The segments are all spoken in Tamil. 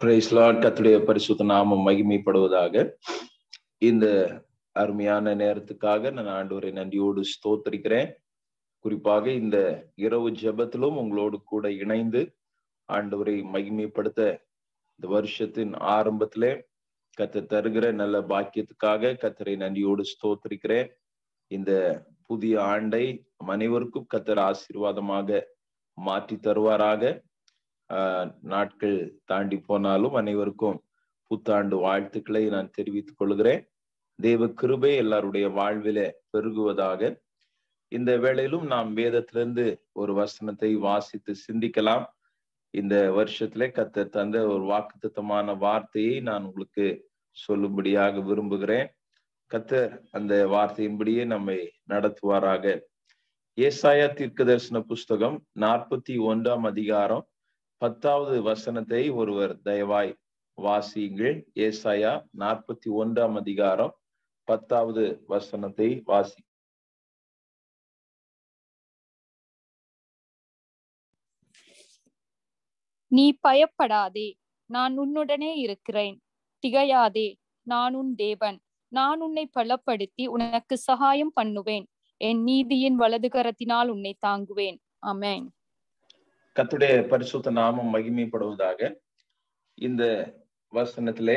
பிரைஸ் லார்ட் கத்துடைய பரிசுத்த நாமம் மகிமைப்படுவதாக இந்த அருமையான நேரத்துக்காக நான் ஆண்டவரை நன்றியோடு ஸ்தோத்தரிக்கிறேன் குறிப்பாக இந்த இரவு ஜெபத்திலும் உங்களோடு கூட இணைந்து ஆண்டவரை மகிமைப்படுத்த இந்த வருஷத்தின் ஆரம்பத்திலே கத்த தருகிற நல்ல பாக்கியத்துக்காக கத்தரை நன்றியோடு ஸ்தோத்திரிக்கிறேன் இந்த புதிய ஆண்டை அனைவருக்கும் கத்தர் ஆசீர்வாதமாக மாற்றி தருவாராக ஆஹ் நாட்கள் தாண்டி போனாலும் அனைவருக்கும் புத்தாண்டு வாழ்த்துக்களை நான் தெரிவித்துக் கொள்கிறேன் தேவ கிருபை எல்லாருடைய வாழ்வில பெருகுவதாக இந்த வேளையிலும் நாம் வேதத்திலிருந்து ஒரு வசனத்தை வாசித்து சிந்திக்கலாம் இந்த வருஷத்திலே கத்த தந்த ஒரு வாக்குத்தத்தமான வார்த்தையை நான் உங்களுக்கு சொல்லும்படியாக விரும்புகிறேன் கத்தர் அந்த வார்த்தையின்படியே நம்மை நடத்துவாராக ஏசாயா தீர்க்க தரிசன புஸ்தகம் நாற்பத்தி ஒன்றாம் அதிகாரம் பத்தாவது வசனத்தை ஒருவர் தயவாய் வாசியுங்கள் ஏசாயா நாற்பத்தி ஒன்றாம் அதிகாரம் பத்தாவது வசனத்தை வாசி நீ பயப்படாதே நான் உன்னுடனே இருக்கிறேன் திகையாதே நான் உன் தேவன் நான் உன்னை பலப்படுத்தி உனக்கு சகாயம் பண்ணுவேன் என் நீதியின் வலது கரத்தினால் உன்னை தாங்குவேன் அமேன் கத்துடைய பரிசுத்த நாமம் மகிமைப்படுவதாக இந்த வசனத்திலே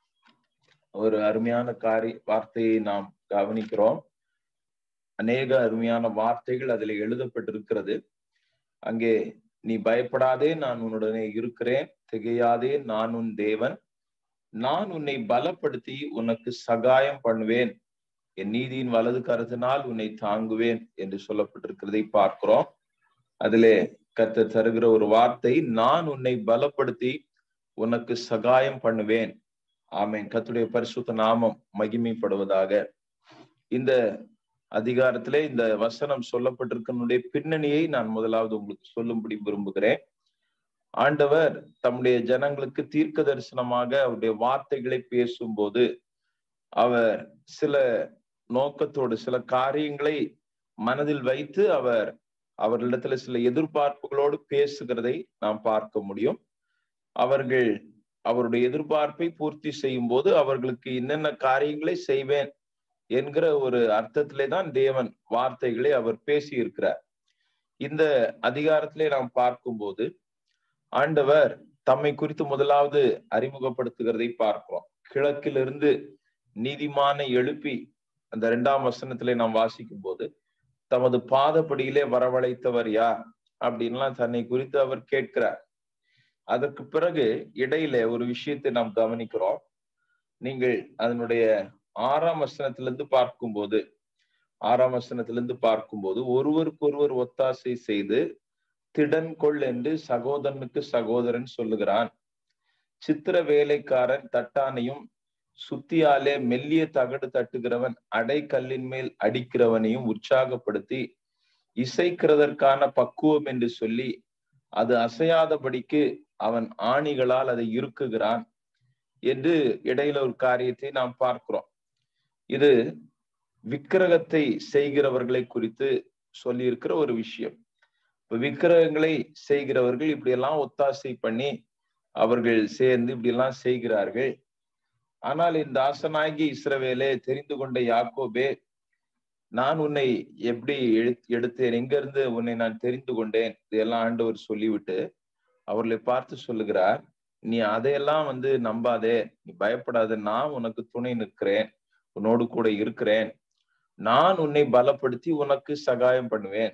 ஒரு அருமையான காரி வார்த்தையை நாம் கவனிக்கிறோம் அநேக அருமையான வார்த்தைகள் அதில் எழுதப்பட்டிருக்கிறது அங்கே நீ பயப்படாதே நான் உன்னுடனே இருக்கிறேன் திகையாதே நான் உன் தேவன் நான் உன்னை பலப்படுத்தி உனக்கு சகாயம் பண்ணுவேன் என் நீதியின் வலது கருத்தினால் உன்னை தாங்குவேன் என்று சொல்லப்பட்டிருக்கிறதை பார்க்கிறோம் அதிலே கத்த தருகிற ஒரு வார்த்தை நான் உன்னை பலப்படுத்தி உனக்கு சகாயம் பண்ணுவேன் ஆமேன் கத்துடைய பரிசுத்த நாமம் மகிமைப்படுவதாக இந்த அதிகாரத்திலே இந்த வசனம் சொல்லப்பட்டிருக்கனுடைய பின்னணியை நான் முதலாவது உங்களுக்கு சொல்லும்படி விரும்புகிறேன் ஆண்டவர் தம்முடைய ஜனங்களுக்கு தீர்க்க தரிசனமாக அவருடைய வார்த்தைகளை பேசும்போது அவர் சில நோக்கத்தோடு சில காரியங்களை மனதில் வைத்து அவர் அவர்களிடத்துல சில எதிர்பார்ப்புகளோடு பேசுகிறதை நாம் பார்க்க முடியும் அவர்கள் அவருடைய எதிர்பார்ப்பை பூர்த்தி செய்யும் போது அவர்களுக்கு என்னென்ன காரியங்களை செய்வேன் என்கிற ஒரு அர்த்தத்திலே தான் தேவன் வார்த்தைகளை அவர் பேசி இருக்கிறார் இந்த அதிகாரத்திலே நாம் பார்க்கும்போது ஆண்டவர் தம்மை குறித்து முதலாவது அறிமுகப்படுத்துகிறதை பார்க்கிறோம் கிழக்கிலிருந்து நீதிமான எழுப்பி அந்த இரண்டாம் வசனத்திலே நாம் வாசிக்கும் போது தமது பாதப்படியிலே வரவழைத்தவர் யார் அப்படின்லாம் தன்னை குறித்து அவர் கேட்கிறார் அதற்கு பிறகு இடையில ஒரு விஷயத்தை நாம் கவனிக்கிறோம் நீங்கள் அதனுடைய ஆறாம் வசனத்திலிருந்து பார்க்கும்போது ஆறாம் வசனத்திலிருந்து பார்க்கும்போது ஒருவருக்கொருவர் ஒத்தாசை செய்து திடன் கொள் என்று சகோதரனுக்கு சகோதரன் சொல்லுகிறான் சித்திர வேலைக்காரன் தட்டானையும் சுத்தியாலே மெல்லிய தகடு தட்டுகிறவன் அடைக்கல்லின் மேல் அடிக்கிறவனையும் உற்சாகப்படுத்தி இசைக்கிறதற்கான பக்குவம் என்று சொல்லி அது அசையாதபடிக்கு அவன் ஆணிகளால் அதை இருக்குகிறான் என்று இடையில ஒரு காரியத்தை நாம் பார்க்கிறோம் இது விக்கிரகத்தை செய்கிறவர்களை குறித்து சொல்லி இருக்கிற ஒரு விஷயம் இப்ப விக்கிரகங்களை செய்கிறவர்கள் இப்படி எல்லாம் ஒத்தாசை பண்ணி அவர்கள் சேர்ந்து இப்படி எல்லாம் செய்கிறார்கள் ஆனால் இந்த ஆசனாகி இஸ்ரவேலே தெரிந்து கொண்ட யாக்கோபே நான் உன்னை எப்படி எடுத்தேன் எங்க இருந்து உன்னை நான் தெரிந்து கொண்டேன் இதெல்லாம் ஆண்டவர் சொல்லிவிட்டு அவர்களை பார்த்து சொல்லுகிறார் நீ அதையெல்லாம் வந்து நம்பாதே நீ பயப்படாத நான் உனக்கு துணை நிற்கிறேன் உன்னோடு கூட இருக்கிறேன் நான் உன்னை பலப்படுத்தி உனக்கு சகாயம் பண்ணுவேன்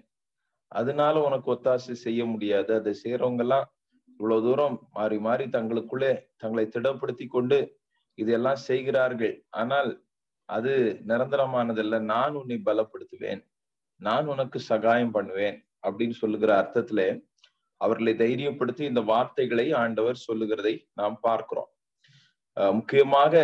அதனால உனக்கு ஒத்தாசை செய்ய முடியாது அதை செய்யறவங்க எல்லாம் இவ்வளவு தூரம் மாறி மாறி தங்களுக்குள்ளே தங்களை திடப்படுத்தி கொண்டு இதெல்லாம் செய்கிறார்கள் ஆனால் அது நிரந்தரமானதல்ல நான் உன்னை பலப்படுத்துவேன் நான் உனக்கு சகாயம் பண்ணுவேன் அப்படின்னு சொல்லுகிற அர்த்தத்துல அவர்களை தைரியப்படுத்தி இந்த வார்த்தைகளை ஆண்டவர் சொல்லுகிறதை நாம் பார்க்கிறோம் முக்கியமாக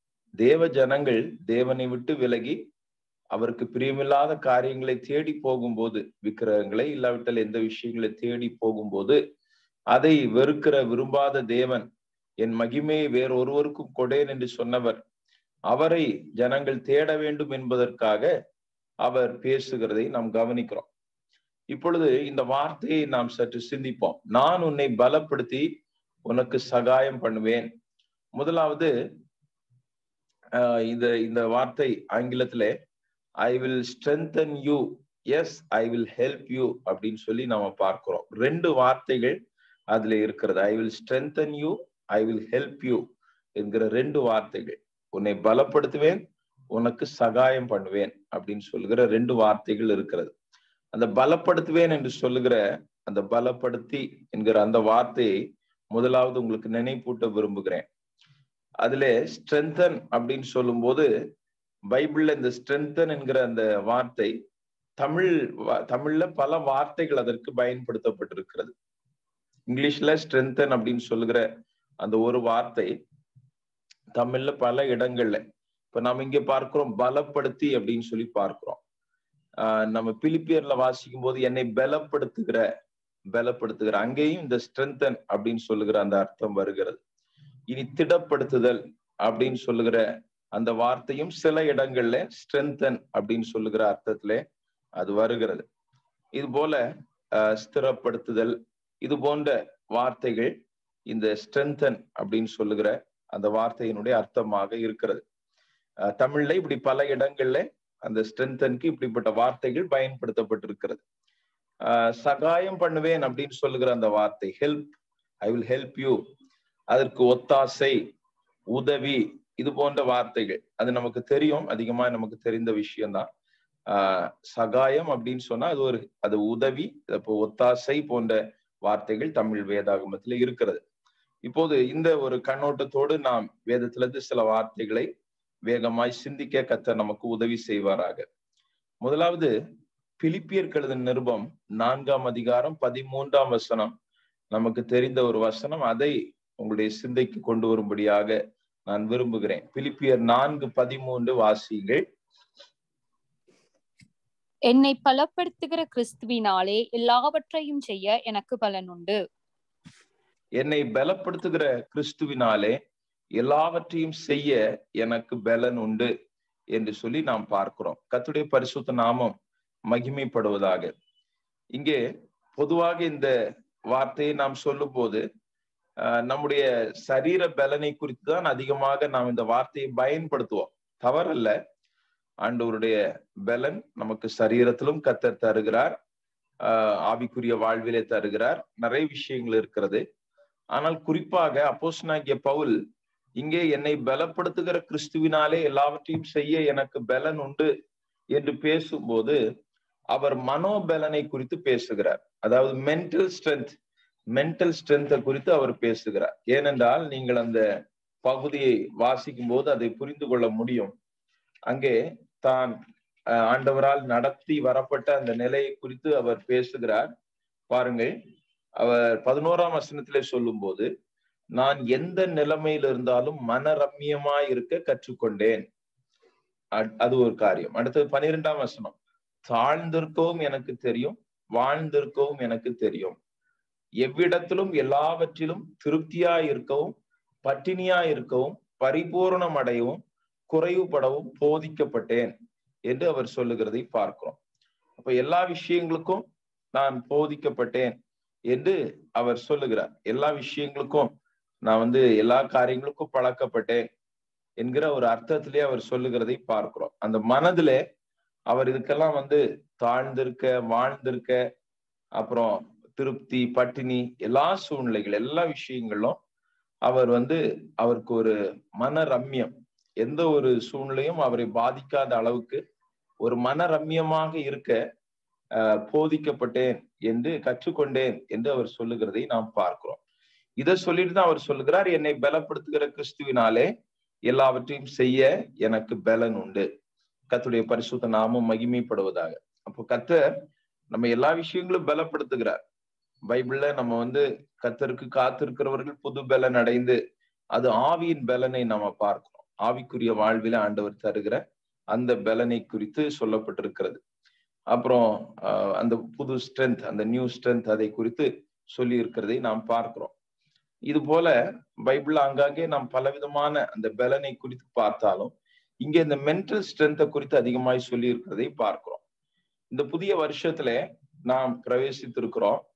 தேவ ஜனங்கள் தேவனை விட்டு விலகி அவருக்கு பிரியமில்லாத காரியங்களை தேடி போகும்போது விக்கிரகங்களை இல்லாவிட்டால் எந்த விஷயங்களை தேடி போகும்போது அதை வெறுக்கிற விரும்பாத தேவன் என் மகிமையை வேறொருவருக்கும் கொடேன் என்று சொன்னவர் அவரை ஜனங்கள் தேட வேண்டும் என்பதற்காக அவர் பேசுகிறதை நாம் கவனிக்கிறோம் இப்பொழுது இந்த வார்த்தையை நாம் சற்று சிந்திப்போம் நான் உன்னை பலப்படுத்தி உனக்கு சகாயம் பண்ணுவேன் முதலாவது இந்த இந்த வார்த்தை ஆங்கிலத்துல I will strengthen you yes I will help you அப்படின்னு சொல்லி நாம பார்க்கிறோம் ரெண்டு வார்த்தைகள் அதுல இருக்கிறது I will strengthen you I will help you என்கிற ரெண்டு வார்த்தைகள் உன்னை பலப்படுத்துவேன் உனக்கு சகாயம் பண்ணுவேன் அப்படின்னு சொல்லுகிற ரெண்டு வார்த்தைகள் இருக்கிறது அந்த பலப்படுத்துவேன் என்று சொல்லுகிற அந்த பலப்படுத்தி என்கிற அந்த வார்த்தையை முதலாவது உங்களுக்கு நினைப்பூட்ட விரும்புகிறேன் அதுல ஸ்ட்ரென்தன் அப்படின்னு சொல்லும் போது பைபிள்ல இந்த ஸ்ட்ரென்தன் என்கிற அந்த வார்த்தை தமிழ் தமிழ்ல பல வார்த்தைகள் அதற்கு பயன்படுத்தப்பட்டிருக்கிறது இங்கிலீஷ்ல ஸ்ட்ரென்தன் அப்படின்னு சொல்லுகிற அந்த ஒரு வார்த்தை தமிழ்ல பல இடங்கள்ல இப்ப நம்ம இங்க பார்க்கிறோம் பலப்படுத்தி அப்படின்னு சொல்லி பார்க்கிறோம் ஆஹ் நம்ம பிலிப்பியர்ல வாசிக்கும் போது என்னை பலப்படுத்துகிற பலப்படுத்துகிற அங்கேயும் இந்த ஸ்ட்ரென்தன் அப்படின்னு சொல்லுகிற அந்த அர்த்தம் வருகிறது இனி திடப்படுத்துதல் அப்படின்னு சொல்லுகிற அந்த வார்த்தையும் சில இடங்கள்ல ஸ்ட்ரென்தன் அப்படின்னு சொல்லுகிற அர்த்தத்திலே அது வருகிறது இது போல ஸ்திரப்படுத்துதல் இது போன்ற வார்த்தைகள் இந்த ஸ்ட்ரென்தன் அப்படின்னு சொல்லுகிற அந்த வார்த்தையினுடைய அர்த்தமாக இருக்கிறது தமிழ்ல இப்படி பல இடங்கள்ல அந்த ஸ்ட்ரென்தனுக்கு இப்படிப்பட்ட வார்த்தைகள் பயன்படுத்தப்பட்டிருக்கிறது சகாயம் பண்ணுவேன் அப்படின்னு சொல்லுகிற அந்த வார்த்தை help I will help you அதற்கு ஒத்தாசை உதவி இது போன்ற வார்த்தைகள் அது நமக்கு தெரியும் அதிகமா நமக்கு தெரிந்த விஷயம்தான் ஆஹ் சகாயம் அப்படின்னு சொன்னா அது ஒரு அது உதவி இப்போ ஒத்தாசை போன்ற வார்த்தைகள் தமிழ் வேதாகமத்துல இருக்கிறது இப்போது இந்த ஒரு கண்ணோட்டத்தோடு நாம் வேதத்திலிருந்து சில வார்த்தைகளை வேகமாய் சிந்திக்க கத்த நமக்கு உதவி செய்வாராக முதலாவது பிலிப்பியர் கழுத நிருபம் நான்காம் அதிகாரம் பதிமூன்றாம் வசனம் நமக்கு தெரிந்த ஒரு வசனம் அதை உங்களுடைய சிந்தைக்கு கொண்டு வரும்படியாக நான் விரும்புகிறேன் பிலிப்பியர் நான்கு பதிமூன்று வாசிகள் என்னை பலப்படுத்துகிற கிறிஸ்துவினாலே எல்லாவற்றையும் செய்ய எனக்கு பலன் உண்டு என்னை பலப்படுத்துகிற கிறிஸ்துவினாலே எல்லாவற்றையும் செய்ய எனக்கு பலன் உண்டு என்று சொல்லி நாம் பார்க்கிறோம் கத்துடைய பரிசுத்த நாமம் மகிமைப்படுவதாக இங்கே பொதுவாக இந்த வார்த்தையை நாம் சொல்லும் போது நம்முடைய சரீர பலனை குறித்து தான் அதிகமாக நாம் இந்த வார்த்தையை பயன்படுத்துவோம் தவறல்ல ஆண்டவருடைய பலன் நமக்கு சரீரத்திலும் கத்தர் தருகிறார் ஆஹ் ஆவிக்குரிய வாழ்விலே தருகிறார் நிறைய விஷயங்கள் இருக்கிறது ஆனால் குறிப்பாக அப்போஸ்னாகிய பவுல் இங்கே என்னை பலப்படுத்துகிற கிறிஸ்துவினாலே எல்லாவற்றையும் செய்ய எனக்கு பலன் உண்டு என்று பேசும்போது அவர் மனோபலனை குறித்து பேசுகிறார் அதாவது மென்டல் ஸ்ட்ரென்த் மென்டல் ஸ்ட்ரென்த்தை குறித்து அவர் பேசுகிறார் ஏனென்றால் நீங்கள் அந்த பகுதியை வாசிக்கும் போது அதை புரிந்து கொள்ள முடியும் அங்கே தான் ஆண்டவரால் நடத்தி வரப்பட்ட அந்த நிலையை குறித்து அவர் பேசுகிறார் பாருங்கள் அவர் பதினோராம் வசனத்திலே சொல்லும் போது நான் எந்த நிலைமையில் இருந்தாலும் மனரம்யமாய் இருக்க கற்றுக்கொண்டேன் அது ஒரு காரியம் அடுத்தது பனிரெண்டாம் வசனம் தாழ்ந்திருக்கவும் எனக்கு தெரியும் வாழ்ந்திருக்கவும் எனக்கு தெரியும் எவ்விடத்திலும் எல்லாவற்றிலும் திருப்தியா இருக்கவும் பட்டினியா இருக்கவும் பரிபூர்ணம் அடையவும் குறைவுபடவும் போதிக்கப்பட்டேன் என்று அவர் சொல்லுகிறதை பார்க்கிறோம் அப்ப எல்லா விஷயங்களுக்கும் நான் போதிக்கப்பட்டேன் என்று அவர் சொல்லுகிறார் எல்லா விஷயங்களுக்கும் நான் வந்து எல்லா காரியங்களுக்கும் பழக்கப்பட்டேன் என்கிற ஒரு அர்த்தத்திலே அவர் சொல்லுகிறதை பார்க்கிறோம் அந்த மனதிலே அவர் இதுக்கெல்லாம் வந்து தாழ்ந்திருக்க வாழ்ந்திருக்க அப்புறம் திருப்தி பட்டினி எல்லா சூழ்நிலைகள் எல்லா விஷயங்களும் அவர் வந்து அவருக்கு ஒரு மன ரம்யம் எந்த ஒரு சூழ்நிலையும் அவரை பாதிக்காத அளவுக்கு ஒரு மன ரம்யமாக இருக்க போதிக்கப்பட்டேன் என்று கற்றுக்கொண்டேன் என்று அவர் சொல்லுகிறதை நாம் பார்க்கிறோம் இதை சொல்லிட்டு தான் அவர் சொல்லுகிறார் என்னை பலப்படுத்துகிற கிறிஸ்துவினாலே எல்லாவற்றையும் செய்ய எனக்கு பலன் உண்டு கத்துடைய பரிசுத்த நாமும் மகிமைப்படுவதாக அப்போ கத்தர் நம்ம எல்லா விஷயங்களும் பலப்படுத்துகிறார் பைபிள்ல நம்ம வந்து கத்தருக்கு காத்திருக்கிறவர்கள் புது பலன் அடைந்து அது ஆவியின் பலனை நம்ம பார்க்கிறோம் ஆவிக்குரிய வாழ்வில ஆண்டவர் தருகிற அந்த பலனை குறித்து சொல்லப்பட்டிருக்கிறது அப்புறம் அந்த புது ஸ்ட்ரென்த் அந்த நியூ ஸ்ட்ரென்த் அதை குறித்து சொல்லி இருக்கிறதை நாம் பார்க்கிறோம் இது போல பைபிள் ஆங்காங்கே நாம் பலவிதமான அந்த பலனை குறித்து பார்த்தாலும் இங்க இந்த மென்டல் ஸ்ட்ரென்த்தை குறித்து அதிகமாய் சொல்லி இருக்கிறதை பார்க்கிறோம் இந்த புதிய வருஷத்துல நாம் பிரவேசித்திருக்கிறோம்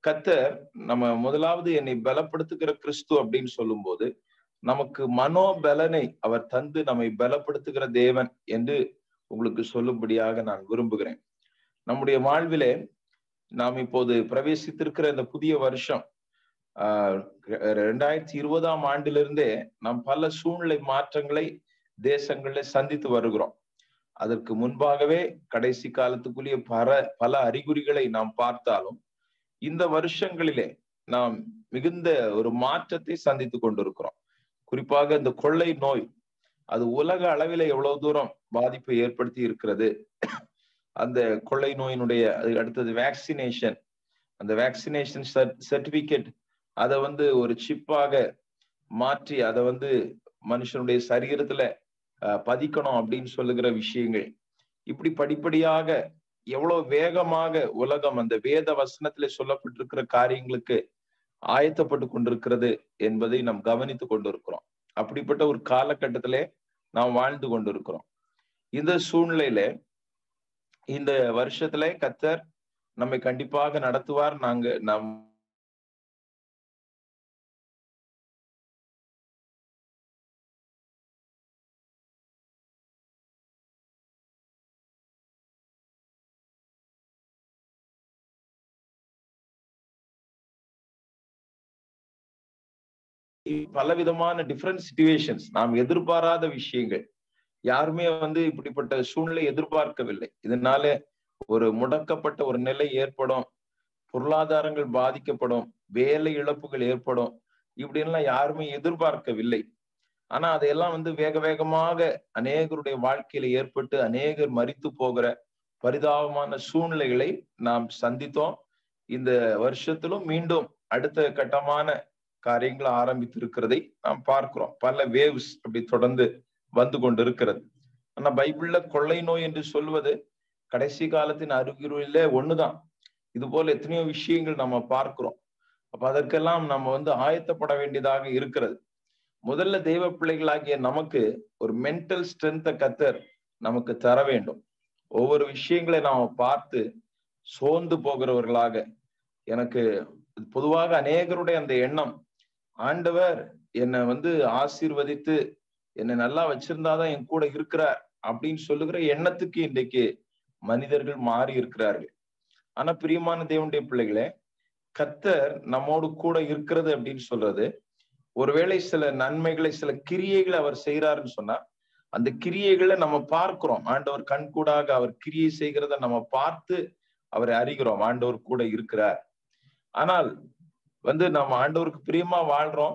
கத்தர் நம்ம முதலாவது என்னை பலப்படுத்துகிற கிறிஸ்து அப்படின்னு சொல்லும்போது நமக்கு மனோபலனை அவர் தந்து நம்மை பலப்படுத்துகிற தேவன் என்று உங்களுக்கு சொல்லும்படியாக நான் விரும்புகிறேன் நம்முடைய வாழ்விலே நாம் இப்போது பிரவேசித்திருக்கிற இந்த புதிய வருஷம் ஆஹ் ரெண்டாயிரத்தி இருபதாம் ஆண்டிலிருந்தே நாம் பல சூழ்நிலை மாற்றங்களை தேசங்களில் சந்தித்து வருகிறோம் அதற்கு முன்பாகவே கடைசி காலத்துக்குள்ளேயே பல பல அறிகுறிகளை நாம் பார்த்தாலும் இந்த வருஷங்களிலே நாம் மிகுந்த ஒரு மாற்றத்தை சந்தித்து கொண்டிருக்கிறோம் குறிப்பாக இந்த கொள்ளை நோய் அது உலக அளவில எவ்வளவு தூரம் பாதிப்பை ஏற்படுத்தி இருக்கிறது அந்த கொள்ளை நோயினுடைய அது அடுத்தது வேக்சினேஷன் அந்த வேக்சினேஷன் சர்டிபிகேட் அதை வந்து ஒரு சிப்பாக மாற்றி அதை வந்து மனுஷனுடைய சரீரத்துல பதிக்கணும் அப்படின்னு சொல்லுகிற விஷயங்கள் இப்படி படிப்படியாக எவ்வளவு வேகமாக உலகம் அந்த வேத வசனத்திலே சொல்லப்பட்டிருக்கிற காரியங்களுக்கு ஆயத்தப்பட்டு கொண்டிருக்கிறது என்பதை நாம் கவனித்துக் கொண்டிருக்கிறோம் அப்படிப்பட்ட ஒரு காலகட்டத்திலே நாம் வாழ்ந்து கொண்டிருக்கிறோம் இந்த சூழ்நிலையில இந்த வருஷத்துல கத்தர் நம்மை கண்டிப்பாக நடத்துவார் நாங்க நம் பலவிதமான டிஃப்ரெண்ட் சுச்சுவேஷன்ஸ் நாம் எதிர்பாராத விஷயங்கள் யாருமே வந்து இப்படிப்பட்ட சூழ்நிலை எதிர்பார்க்கவில்லை இதனால ஒரு முடக்கப்பட்ட ஒரு நிலை ஏற்படும் பொருளாதாரங்கள் பாதிக்கப்படும் வேலை இழப்புகள் ஏற்படும் இப்படின்லாம் யாருமே எதிர்பார்க்கவில்லை ஆனா அதையெல்லாம் வந்து வேக வேகமாக அநேகருடைய வாழ்க்கையில ஏற்பட்டு அநேகர் மறித்து போகிற பரிதாபமான சூழ்நிலைகளை நாம் சந்தித்தோம் இந்த வருஷத்திலும் மீண்டும் அடுத்த கட்டமான காரியங்கள் ஆரம்பித்து இருக்கிறதை நாம் பார்க்கிறோம் பல வேவ்ஸ் அப்படி தொடர்ந்து வந்து கொண்டு இருக்கிறது ஆனா பைபிள்ல கொள்ளை நோய் என்று சொல்வது கடைசி காலத்தின் அறிகுறியில ஒண்ணுதான் இது போல எத்தனையோ விஷயங்கள் நம்ம பார்க்கிறோம் அப்ப அதற்கெல்லாம் நம்ம வந்து ஆயத்தப்பட வேண்டியதாக இருக்கிறது முதல்ல தெய்வ பிள்ளைகளாகிய நமக்கு ஒரு மென்டல் ஸ்ட்ரென்த்தை கத்தர் நமக்கு தர வேண்டும் ஒவ்வொரு விஷயங்களை நாம பார்த்து சோர்ந்து போகிறவர்களாக எனக்கு பொதுவாக அநேகருடைய அந்த எண்ணம் ஆண்டவர் என்னை வந்து ஆசீர்வதித்து என்னை நல்லா வச்சிருந்தாதான் என் கூட இருக்கிறார் அப்படின்னு சொல்லுகிற எண்ணத்துக்கு இன்றைக்கு மனிதர்கள் மாறி இருக்கிறார்கள் ஆனா பிரியமான தேவனுடைய பிள்ளைகளே கத்தர் நம்மோடு கூட இருக்கிறது அப்படின்னு சொல்றது ஒருவேளை சில நன்மைகளை சில கிரியைகளை அவர் செய்யறாருன்னு சொன்னா அந்த கிரியைகளை நம்ம பார்க்கிறோம் ஆண்டவர் கண்கூடாக அவர் கிரியை செய்கிறத நம்ம பார்த்து அவரை அறிகிறோம் ஆண்டவர் கூட இருக்கிறார் ஆனால் வந்து நம்ம ஆண்டவருக்கு பிரியமா வாழ்றோம்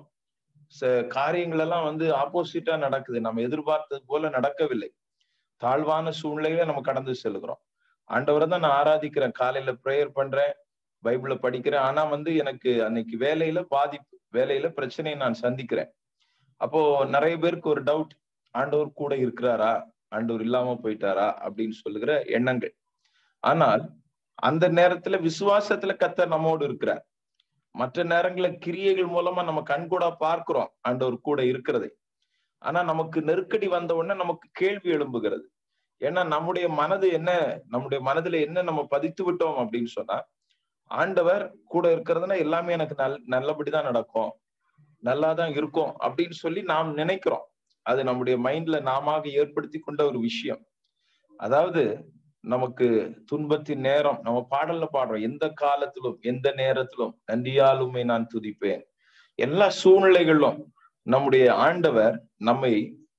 காரியங்கள் எல்லாம் வந்து ஆப்போசிட்டா நடக்குது நம்ம எதிர்பார்த்தது போல நடக்கவில்லை தாழ்வான சூழ்நிலையில நம்ம கடந்து செல்கிறோம் ஆண்டவரை தான் நான் ஆராதிக்கிறேன் காலையில ப்ரேயர் பண்றேன் பைபிள படிக்கிறேன் ஆனா வந்து எனக்கு அன்னைக்கு வேலையில பாதிப்பு வேலையில பிரச்சனையை நான் சந்திக்கிறேன் அப்போ நிறைய பேருக்கு ஒரு டவுட் ஆண்டவர் கூட இருக்கிறாரா ஆண்டவர் இல்லாம போயிட்டாரா அப்படின்னு சொல்லுகிற எண்ணங்கள் ஆனால் அந்த நேரத்துல விசுவாசத்துல கத்த நம்மோடு இருக்கிறார் மற்ற நேரங்கள கிரியைகள் மூலமா நம்ம கண்கூடா பார்க்கிறோம் ஆண்டவர் கூட இருக்கிறதை ஆனா நமக்கு நெருக்கடி வந்த உடனே நமக்கு கேள்வி எழும்புகிறது ஏன்னா நம்முடைய மனது என்ன நம்முடைய மனதுல என்ன நம்ம பதித்து விட்டோம் அப்படின்னு சொன்னா ஆண்டவர் கூட இருக்கிறதுனா எல்லாமே எனக்கு நல் நல்லபடிதான் நடக்கும் நல்லாதான் இருக்கும் அப்படின்னு சொல்லி நாம் நினைக்கிறோம் அது நம்முடைய மைண்ட்ல நாம ஏற்படுத்தி கொண்ட ஒரு விஷயம் அதாவது நமக்கு துன்பத்தின் நேரம் நம்ம பாடல்ல பாடுறோம் எந்த காலத்திலும் எந்த நேரத்திலும் நன்றியாலுமே நான் துதிப்பேன் எல்லா சூழ்நிலைகளிலும் நம்முடைய ஆண்டவர் நம்மை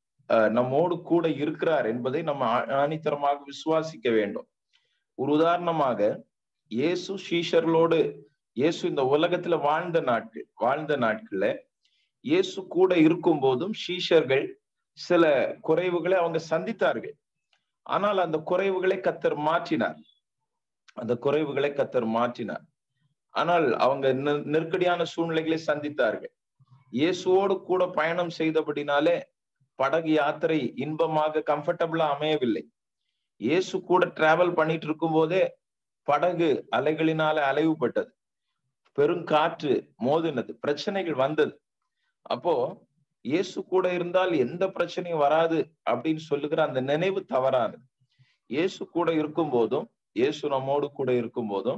நம்மோடு கூட இருக்கிறார் என்பதை நம்ம ஆணித்தரமாக விசுவாசிக்க வேண்டும் ஒரு உதாரணமாக இயேசு சீஷர்களோடு இயேசு இந்த உலகத்துல வாழ்ந்த நாட்கள் வாழ்ந்த நாட்கள்ல இயேசு கூட இருக்கும் போதும் சீஷர்கள் சில குறைவுகளை அவங்க சந்தித்தார்கள் ஆனால் அந்த குறைவுகளை கத்தர் மாற்றினார் அந்த குறைவுகளை கத்தர் மாற்றினார் ஆனால் அவங்க நெருக்கடியான சூழ்நிலைகளை சந்தித்தார்கள் இயேசுவோடு கூட பயணம் செய்தபடினாலே படகு யாத்திரை இன்பமாக கம்ஃபர்டபுளா அமையவில்லை இயேசு கூட டிராவல் பண்ணிட்டு இருக்கும் போதே படகு அலைகளினால அலைவுபட்டது பெருங்காற்று மோதினது பிரச்சனைகள் வந்தது அப்போ இயேசு கூட இருந்தால் எந்த பிரச்சனையும் வராது அப்படின்னு சொல்லுகிற அந்த நினைவு தவறானது இயேசு கூட இருக்கும் போதும் இயேசு நம்மோடு கூட இருக்கும் போதும்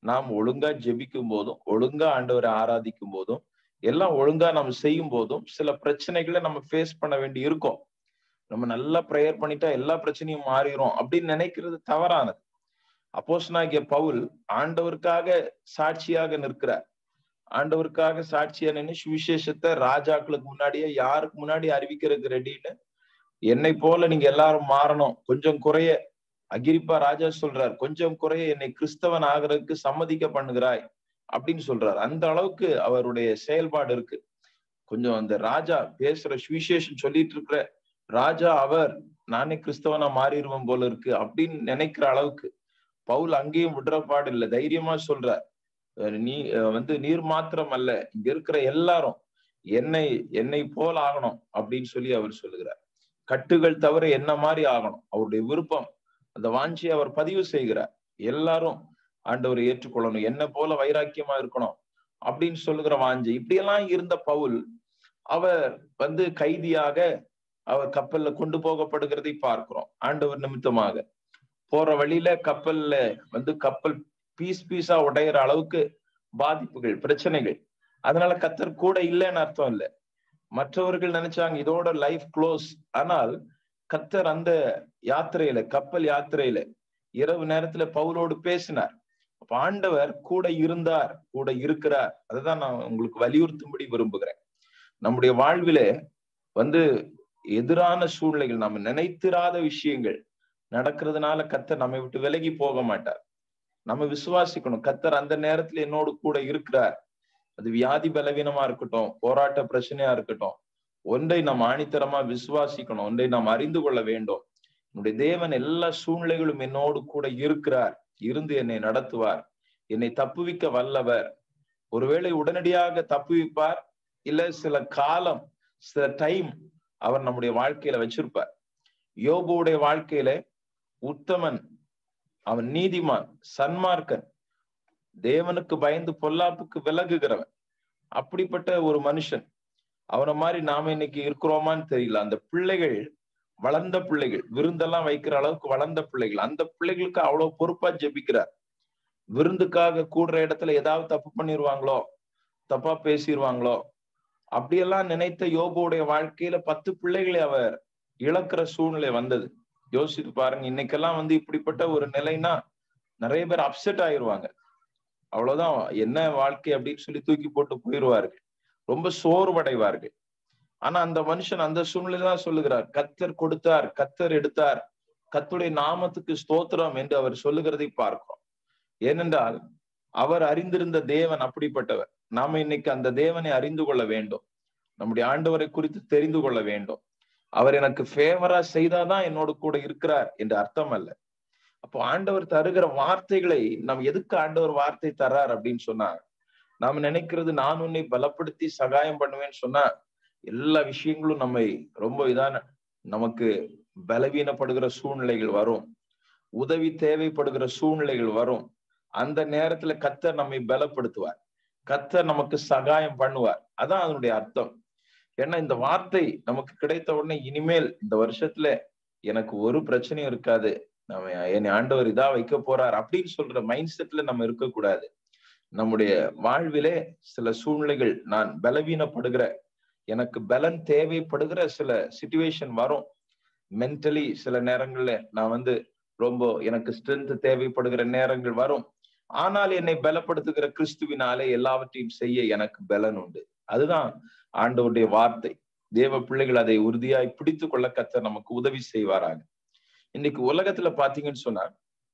நாம் ஒழுங்கா ஜெபிக்கும் போதும் ஒழுங்கா ஆண்டவரை ஆராதிக்கும் போதும் எல்லாம் ஒழுங்கா நம்ம செய்யும் போதும் சில பிரச்சனைகளை நம்ம ஃபேஸ் பண்ண வேண்டி இருக்கும் நம்ம நல்லா ப்ரேயர் பண்ணிட்டா எல்லா பிரச்சனையும் மாறிடும் அப்படின்னு நினைக்கிறது தவறானது அப்போஸ்னாகிய பவுல் ஆண்டவருக்காக சாட்சியாக நிற்கிறார் ஆண்டவருக்காக சாட்சியா நின்று சுவிசேஷத்தை ராஜாக்களுக்கு முன்னாடியே யாருக்கு முன்னாடி அறிவிக்கிறதுக்கு ரெடின்னு என்னை போல நீங்க எல்லாரும் மாறணும் கொஞ்சம் குறைய அகிரிப்பா ராஜா சொல்றார் கொஞ்சம் குறைய என்னை கிறிஸ்தவன் ஆகிறதுக்கு சம்மதிக்க பண்ணுகிறாய் அப்படின்னு சொல்றாரு அந்த அளவுக்கு அவருடைய செயல்பாடு இருக்கு கொஞ்சம் அந்த ராஜா பேசுற சுவிசேஷம் சொல்லிட்டு இருக்கிற ராஜா அவர் நானே கிறிஸ்தவனா மாறிடுவேன் போல இருக்கு அப்படின்னு நினைக்கிற அளவுக்கு பவுல் அங்கேயும் விடுறப்பாடு இல்லை தைரியமா சொல்றார் நீ வந்து நீர் மாத்திரம் அல்ல இங்க இருக்கிற எல்லாரும் என்னை என்னை போல் ஆகணும் அப்படின்னு சொல்லி அவர் சொல்லுகிறார் கட்டுகள் தவிர என்ன மாதிரி ஆகணும் அவருடைய விருப்பம் அந்த வாஞ்சியை அவர் பதிவு செய்கிறார் எல்லாரும் ஆண்டவரை ஏற்றுக்கொள்ளணும் என்ன போல வைராக்கியமா இருக்கணும் அப்படின்னு சொல்லுகிற வாஞ்சி இப்படியெல்லாம் இருந்த பவுல் அவர் வந்து கைதியாக அவர் கப்பல்ல கொண்டு போகப்படுகிறதை பார்க்கிறோம் ஆண்டவர் நிமித்தமாக போற வழியில கப்பல்ல வந்து கப்பல் பீஸ் பீஸா உடையிற அளவுக்கு பாதிப்புகள் பிரச்சனைகள் அதனால கத்தர் கூட இல்லைன்னு அர்த்தம் இல்லை மற்றவர்கள் நினைச்சாங்க இதோட லைஃப் க்ளோஸ் ஆனால் கத்தர் அந்த யாத்திரையில கப்பல் யாத்திரையில இரவு நேரத்துல பவுலோடு பேசினார் அப்ப ஆண்டவர் கூட இருந்தார் கூட இருக்கிறார் அதுதான் நான் உங்களுக்கு வலியுறுத்தும்படி விரும்புகிறேன் நம்முடைய வாழ்விலே வந்து எதிரான சூழ்நிலைகள் நம்ம நினைத்திராத விஷயங்கள் நடக்கிறதுனால கத்தர் நம்மை விட்டு விலகி போக மாட்டார் நம்ம விசுவாசிக்கணும் கத்தர் அந்த நேரத்துல என்னோடு கூட இருக்கிறார் அது வியாதி பலவீனமா இருக்கட்டும் போராட்ட பிரச்சனையா இருக்கட்டும் ஒன்றை நாம் ஆணித்தரமா விசுவாசிக்கணும் ஒன்றை நாம் அறிந்து கொள்ள வேண்டும் என்னுடைய தேவன் எல்லா சூழ்நிலைகளும் என்னோடு கூட இருக்கிறார் இருந்து என்னை நடத்துவார் என்னை தப்புவிக்க வல்லவர் ஒருவேளை உடனடியாக தப்புவிப்பார் இல்ல சில காலம் சில டைம் அவர் நம்முடைய வாழ்க்கையில வச்சிருப்பார் யோபுடைய வாழ்க்கையில உத்தமன் அவன் நீதிமான் சன்மார்க்கன் தேவனுக்கு பயந்து பொல்லாப்புக்கு விலகுகிறவன் அப்படிப்பட்ட ஒரு மனுஷன் அவனை மாதிரி நாம இன்னைக்கு இருக்கிறோமான்னு தெரியல அந்த பிள்ளைகள் வளர்ந்த பிள்ளைகள் விருந்தெல்லாம் வைக்கிற அளவுக்கு வளர்ந்த பிள்ளைகள் அந்த பிள்ளைகளுக்கு அவ்வளவு பொறுப்பா ஜெபிக்கிறார் விருந்துக்காக கூடுற இடத்துல ஏதாவது தப்பு பண்ணிடுவாங்களோ தப்பா பேசிடுவாங்களோ அப்படியெல்லாம் நினைத்த யோபுடைய வாழ்க்கையில பத்து பிள்ளைகளை அவர் இழக்கிற சூழ்நிலை வந்தது யோசித்து பாருங்க இன்னைக்கெல்லாம் வந்து இப்படிப்பட்ட ஒரு நிலைனா நிறைய பேர் அப்செட் ஆயிடுவாங்க அவ்வளவுதான் என்ன வாழ்க்கை அப்படின்னு சொல்லி தூக்கி போட்டு போயிடுவார்கள் ரொம்ப சோர்வடைவார்கள் ஆனா அந்த மனுஷன் அந்த சூழ்நிலை தான் சொல்லுகிறார் கத்தர் கொடுத்தார் கத்தர் எடுத்தார் கத்துடைய நாமத்துக்கு ஸ்தோத்திரம் என்று அவர் சொல்லுகிறதை பார்க்கிறோம் ஏனென்றால் அவர் அறிந்திருந்த தேவன் அப்படிப்பட்டவர் நாம இன்னைக்கு அந்த தேவனை அறிந்து கொள்ள வேண்டும் நம்முடைய ஆண்டவரை குறித்து தெரிந்து கொள்ள வேண்டும் அவர் எனக்கு ஃபேவரா செய்தாதான் என்னோட கூட இருக்கிறார் என்று அர்த்தம் அல்ல அப்போ ஆண்டவர் தருகிற வார்த்தைகளை நாம் எதுக்கு ஆண்டவர் வார்த்தை தர்றார் அப்படின்னு சொன்னா நாம நினைக்கிறது நான் உன்னை பலப்படுத்தி சகாயம் பண்ணுவேன்னு சொன்னா எல்லா விஷயங்களும் நம்மை ரொம்ப இதான நமக்கு பலவீனப்படுகிற சூழ்நிலைகள் வரும் உதவி தேவைப்படுகிற சூழ்நிலைகள் வரும் அந்த நேரத்துல கத்தர் நம்மை பலப்படுத்துவார் கத்தர் நமக்கு சகாயம் பண்ணுவார் அதான் அதனுடைய அர்த்தம் ஏன்னா இந்த வார்த்தை நமக்கு கிடைத்த உடனே இனிமேல் இந்த வருஷத்துல எனக்கு ஒரு பிரச்சனையும் இருக்காது நம்ம என்னை ஆண்டவர் இதா வைக்க போறார் அப்படின்னு சொல்ற மைண்ட் செட்ல நம்ம இருக்கக்கூடாது நம்முடைய வாழ்விலே சில சூழ்நிலைகள் நான் பலவீனப்படுகிற எனக்கு பலன் தேவைப்படுகிற சில சுச்சுவேஷன் வரும் மென்டலி சில நேரங்கள்ல நான் வந்து ரொம்ப எனக்கு ஸ்ட்ரென்த் தேவைப்படுகிற நேரங்கள் வரும் ஆனால் என்னை பலப்படுத்துகிற கிறிஸ்துவினாலே எல்லாவற்றையும் செய்ய எனக்கு பலன் உண்டு அதுதான் ஆண்டவருடைய வார்த்தை தேவ பிள்ளைகள் அதை உறுதியாய் பிடித்து கொள்ள கத்த நமக்கு உதவி செய்வாராக இன்னைக்கு உலகத்துல பாத்தீங்கன்னு சொன்னா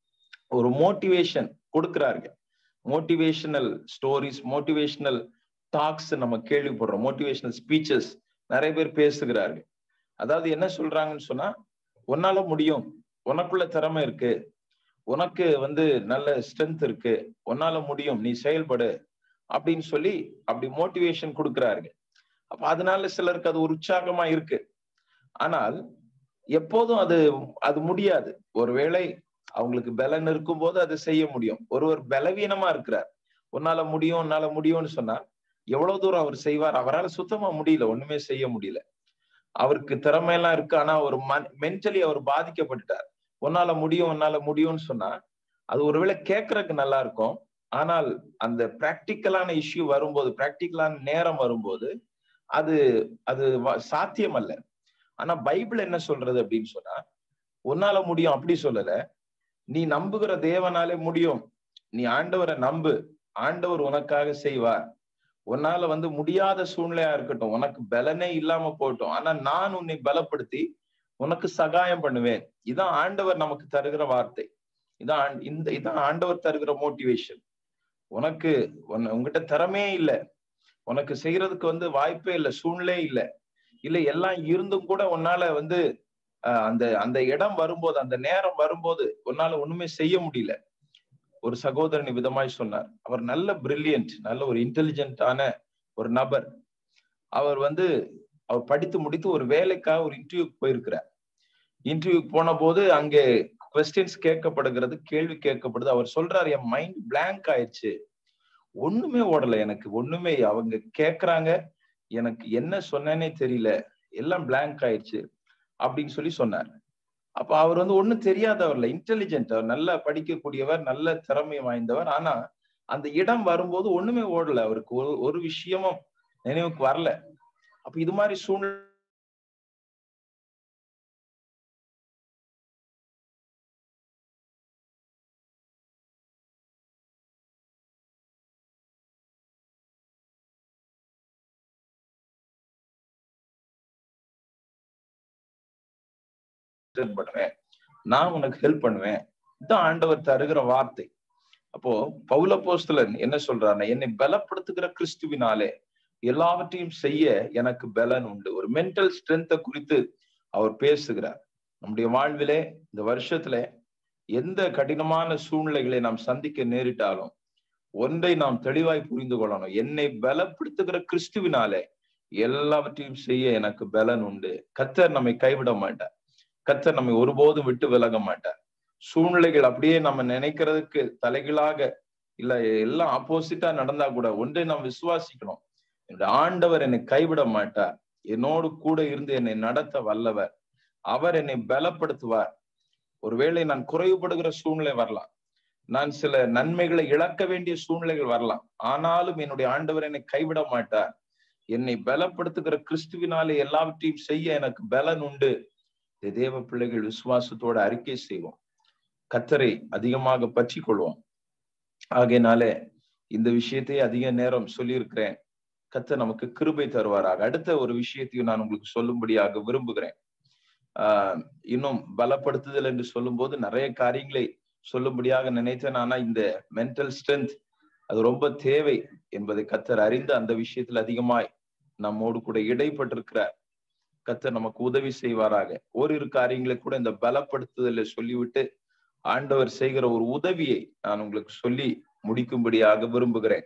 ஒரு மோட்டிவேஷன் கொடுக்கிறார்கள் மோட்டிவேஷனல் ஸ்டோரிஸ் மோட்டிவேஷனல் டாக்ஸ் நம்ம கேள்விப்படுறோம் மோட்டிவேஷனல் ஸ்பீச்சஸ் நிறைய பேர் பேசுகிறார்கள் அதாவது என்ன சொல்றாங்கன்னு சொன்னா உன்னால முடியும் உனக்குள்ள திறமை இருக்கு உனக்கு வந்து நல்ல ஸ்ட்ரென்த் இருக்கு உன்னால முடியும் நீ செயல்படு அப்படின்னு சொல்லி அப்படி மோட்டிவேஷன் கொடுக்கிறார்கள் அப்ப அதனால சிலருக்கு அது ஒரு உற்சாகமா இருக்கு ஆனால் எப்போதும் அது அது முடியாது ஒருவேளை அவங்களுக்கு பலன் இருக்கும் போது அதை செய்ய முடியும் ஒருவர் பலவீனமா இருக்கிறார் உன்னால முடியும் உன்னால முடியும்னு சொன்னா எவ்வளவு தூரம் அவர் செய்வார் அவரால் சுத்தமா முடியல ஒண்ணுமே செய்ய முடியல அவருக்கு திறமையெல்லாம் இருக்கு ஆனா ஒரு மென்டலி அவர் பாதிக்கப்பட்டுட்டார் உன்னால முடியும் உன்னால முடியும்னு சொன்னா அது ஒருவேளை கேட்கறதுக்கு நல்லா இருக்கும் ஆனால் அந்த பிராக்டிக்கலான இஷ்யூ வரும்போது பிராக்டிக்கலான நேரம் வரும்போது அது அது சாத்தியம் அல்ல ஆனா பைபிள் என்ன சொல்றது அப்படின்னு சொன்னா உன்னால முடியும் அப்படி சொல்லல நீ நம்புகிற தேவனாலே முடியும் நீ ஆண்டவரை நம்பு ஆண்டவர் உனக்காக செய்வார் உன்னால வந்து முடியாத சூழ்நிலையா இருக்கட்டும் உனக்கு பலனே இல்லாம போட்டோம் ஆனா நான் உன்னை பலப்படுத்தி உனக்கு சகாயம் பண்ணுவேன் இதான் ஆண்டவர் நமக்கு தருகிற வார்த்தை இதான் இந்த இதான் ஆண்டவர் தருகிற மோட்டிவேஷன் உனக்கு உங்ககிட்ட திறமே இல்லை உனக்கு செய்யறதுக்கு வந்து வாய்ப்பே இல்லை சூழ்நிலை இல்லை இல்லை எல்லாம் இருந்தும் கூட உன்னால வந்து அந்த அந்த இடம் வரும்போது அந்த நேரம் வரும்போது உன்னால ஒண்ணுமே செய்ய முடியல ஒரு சகோதரன் விதமாய் சொன்னார் அவர் நல்ல பிரில்லியன்ட் நல்ல ஒரு இன்டெலிஜென்ட்டான ஒரு நபர் அவர் வந்து அவர் படித்து முடித்து ஒரு வேலைக்காக ஒரு இன்டர்வியூக்கு போயிருக்கிறார் இன்டர்வியூக்கு போன போது அங்கே கொஸ்டின்ஸ் கேட்கப்படுகிறது கேள்வி கேட்கப்படுது அவர் சொல்றாரு என் மைண்ட் பிளாங்க் ஆயிடுச்சு ஒண்ணுமே ஓடல எனக்கு ஒண்ணுமே அவங்க கேக்குறாங்க எனக்கு என்ன சொன்னேனே தெரியல எல்லாம் பிளாங்க் ஆயிடுச்சு அப்படின்னு சொல்லி சொன்னார் அப்ப அவர் வந்து ஒண்ணும் தெரியாதவர்ல இன்டெலிஜென்ட் அவர் நல்லா படிக்கக்கூடியவர் நல்ல திறமை வாய்ந்தவர் ஆனா அந்த இடம் வரும்போது ஒண்ணுமே ஓடல அவருக்கு ஒரு ஒரு விஷயமும் நினைவுக்கு வரல அப்ப இது மாதிரி சூழ்நிலை பண்ணுவேன் நான் உனக்கு ஹெல்ப் பண்ணுவேன் இதுதான் ஆண்டவர் தருகிற வார்த்தை அப்போ பௌல போஸ்தலன் என்ன சொல்றாருன்னா என்னை பலப்படுத்துகிற கிறிஸ்துவினாலே எல்லாவற்றையும் செய்ய எனக்கு பலன் உண்டு ஒரு மென்டல் ஸ்ட்ரென்த்தை குறித்து அவர் பேசுகிறார் நம்முடைய வாழ்விலே இந்த வருஷத்துல எந்த கடினமான சூழ்நிலைகளை நாம் சந்திக்க நேரிட்டாலும் ஒன்றை நாம் தெளிவாய் புரிந்து கொள்ளணும் என்னை பலப்படுத்துகிற கிறிஸ்துவினாலே எல்லாவற்றையும் செய்ய எனக்கு பலன் உண்டு கத்தர் நம்மை கைவிட மாட்டார் கத்தர் நம்மை ஒருபோதும் விட்டு விலக மாட்டார் சூழ்நிலைகள் அப்படியே நம்ம நினைக்கிறதுக்கு தலைகளாக இல்ல எல்லாம் ஆப்போசிட்டா நடந்தா கூட ஒன்றை நாம் விசுவாசிக்கணும் என்னுடைய ஆண்டவர் என்னை கைவிட மாட்டார் என்னோடு கூட இருந்து என்னை நடத்த வல்லவர் அவர் என்னை பலப்படுத்துவார் ஒருவேளை நான் குறைவுபடுகிற சூழ்நிலை வரலாம் நான் சில நன்மைகளை இழக்க வேண்டிய சூழ்நிலைகள் வரலாம் ஆனாலும் என்னுடைய ஆண்டவர் என்னை கைவிட மாட்டார் என்னை பலப்படுத்துகிற கிறிஸ்துவினாலே எல்லாவற்றையும் செய்ய எனக்கு பலன் உண்டு தேவ பிள்ளைகள் விசுவாசத்தோட அறிக்கை செய்வோம் கத்தரை அதிகமாக பற்றி கொள்வோம் ஆகையினால இந்த விஷயத்தை அதிக நேரம் சொல்லியிருக்கிறேன் கத்தர் நமக்கு கிருபை தருவாராக அடுத்த ஒரு விஷயத்தையும் நான் உங்களுக்கு சொல்லும்படியாக விரும்புகிறேன் ஆஹ் இன்னும் பலப்படுத்துதல் என்று சொல்லும் போது நிறைய காரியங்களை சொல்லும்படியாக நினைத்தேன் ஆனா இந்த மென்டல் ஸ்ட்ரென்த் அது ரொம்ப தேவை என்பதை கத்தர் அறிந்து அந்த விஷயத்தில் அதிகமாய் நம்மோடு கூட இடைப்பட்டிருக்கிறார் கத்தர் நமக்கு உதவி செய்வாராக ஓரிரு காரியங்களை கூட இந்த பலப்படுத்துதலை சொல்லிவிட்டு ஆண்டவர் செய்கிற ஒரு உதவியை நான் உங்களுக்கு சொல்லி முடிக்கும்படியாக விரும்புகிறேன்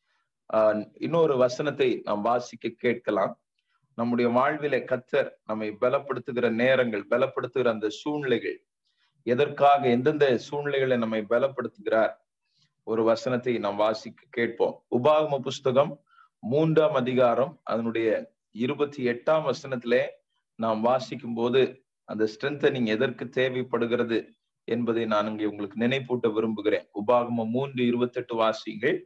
ஆஹ் இன்னொரு வசனத்தை நாம் வாசிக்க கேட்கலாம் நம்முடைய வாழ்வில கத்தர் நம்மை பலப்படுத்துகிற நேரங்கள் பலப்படுத்துகிற அந்த சூழ்நிலைகள் எதற்காக எந்தெந்த சூழ்நிலைகளை நம்மை பலப்படுத்துகிறார் ஒரு வசனத்தை நாம் வாசிக்க கேட்போம் உபாகம புஸ்தகம் மூன்றாம் அதிகாரம் அதனுடைய இருபத்தி எட்டாம் வசனத்திலே நாம் வாசிக்கும் போது அந்த ஸ்ட்ரென்தனிங் எதற்கு தேவைப்படுகிறது என்பதை நான் இங்கே உங்களுக்கு நினைப்பூட்ட விரும்புகிறேன் உபாகமம் மூன்று இருபத்தி எட்டு வாசிங்கள்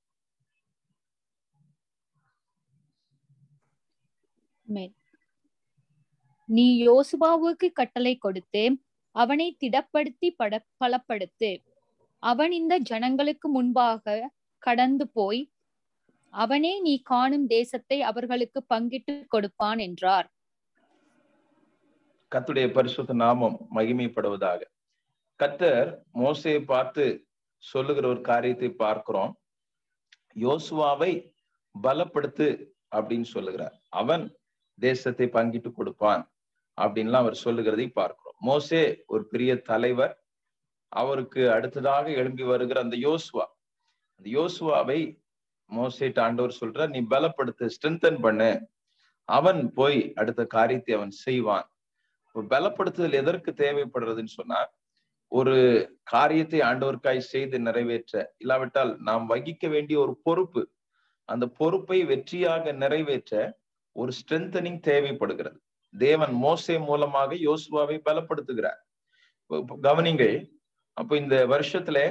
நீ யோசுபாவுக்கு கட்டளை கொடுத்து அவனை திடப்படுத்தி பட பலப்படுத்து அவன் இந்த ஜனங்களுக்கு முன்பாக கடந்து போய் அவனே நீ காணும் தேசத்தை அவர்களுக்கு பங்கிட்டு கொடுப்பான் என்றார் கத்துடைய பரிசுத்த நாமம் மகிமைப்படுவதாக கத்தர் மோசையை பார்த்து சொல்லுகிற ஒரு காரியத்தை பார்க்கிறோம் யோசுவாவை பலப்படுத்து அப்படின்னு சொல்லுகிறார் அவன் தேசத்தை பங்கிட்டு கொடுப்பான் அப்படின்லாம் அவர் சொல்லுகிறதை பார்க்கிறோம் மோசே ஒரு பெரிய தலைவர் அவருக்கு அடுத்ததாக எழும்பி வருகிற அந்த யோசுவா அந்த யோசுவாவை மோசேட்டு ஆண்டவர் சொல்ற நீ பலப்படுத்து ஸ்ட்ரென்தன் பண்ணு அவன் போய் அடுத்த காரியத்தை அவன் செய்வான் பலப்படுத்துதல் எதற்கு தேவைப்படுறதுன்னு சொன்னா ஒரு காரியத்தை ஆண்டவர்க்காய் செய்து நிறைவேற்ற இல்லாவிட்டால் நாம் வகிக்க வேண்டிய ஒரு பொறுப்பு அந்த பொறுப்பை வெற்றியாக நிறைவேற்ற ஒரு ஸ்ட்ரென்தனிங் தேவைப்படுகிறது தேவன் மோசே மூலமாக யோசுவாவை பலப்படுத்துகிறார் கவனிங்கள் அப்போ இந்த வருஷத்துல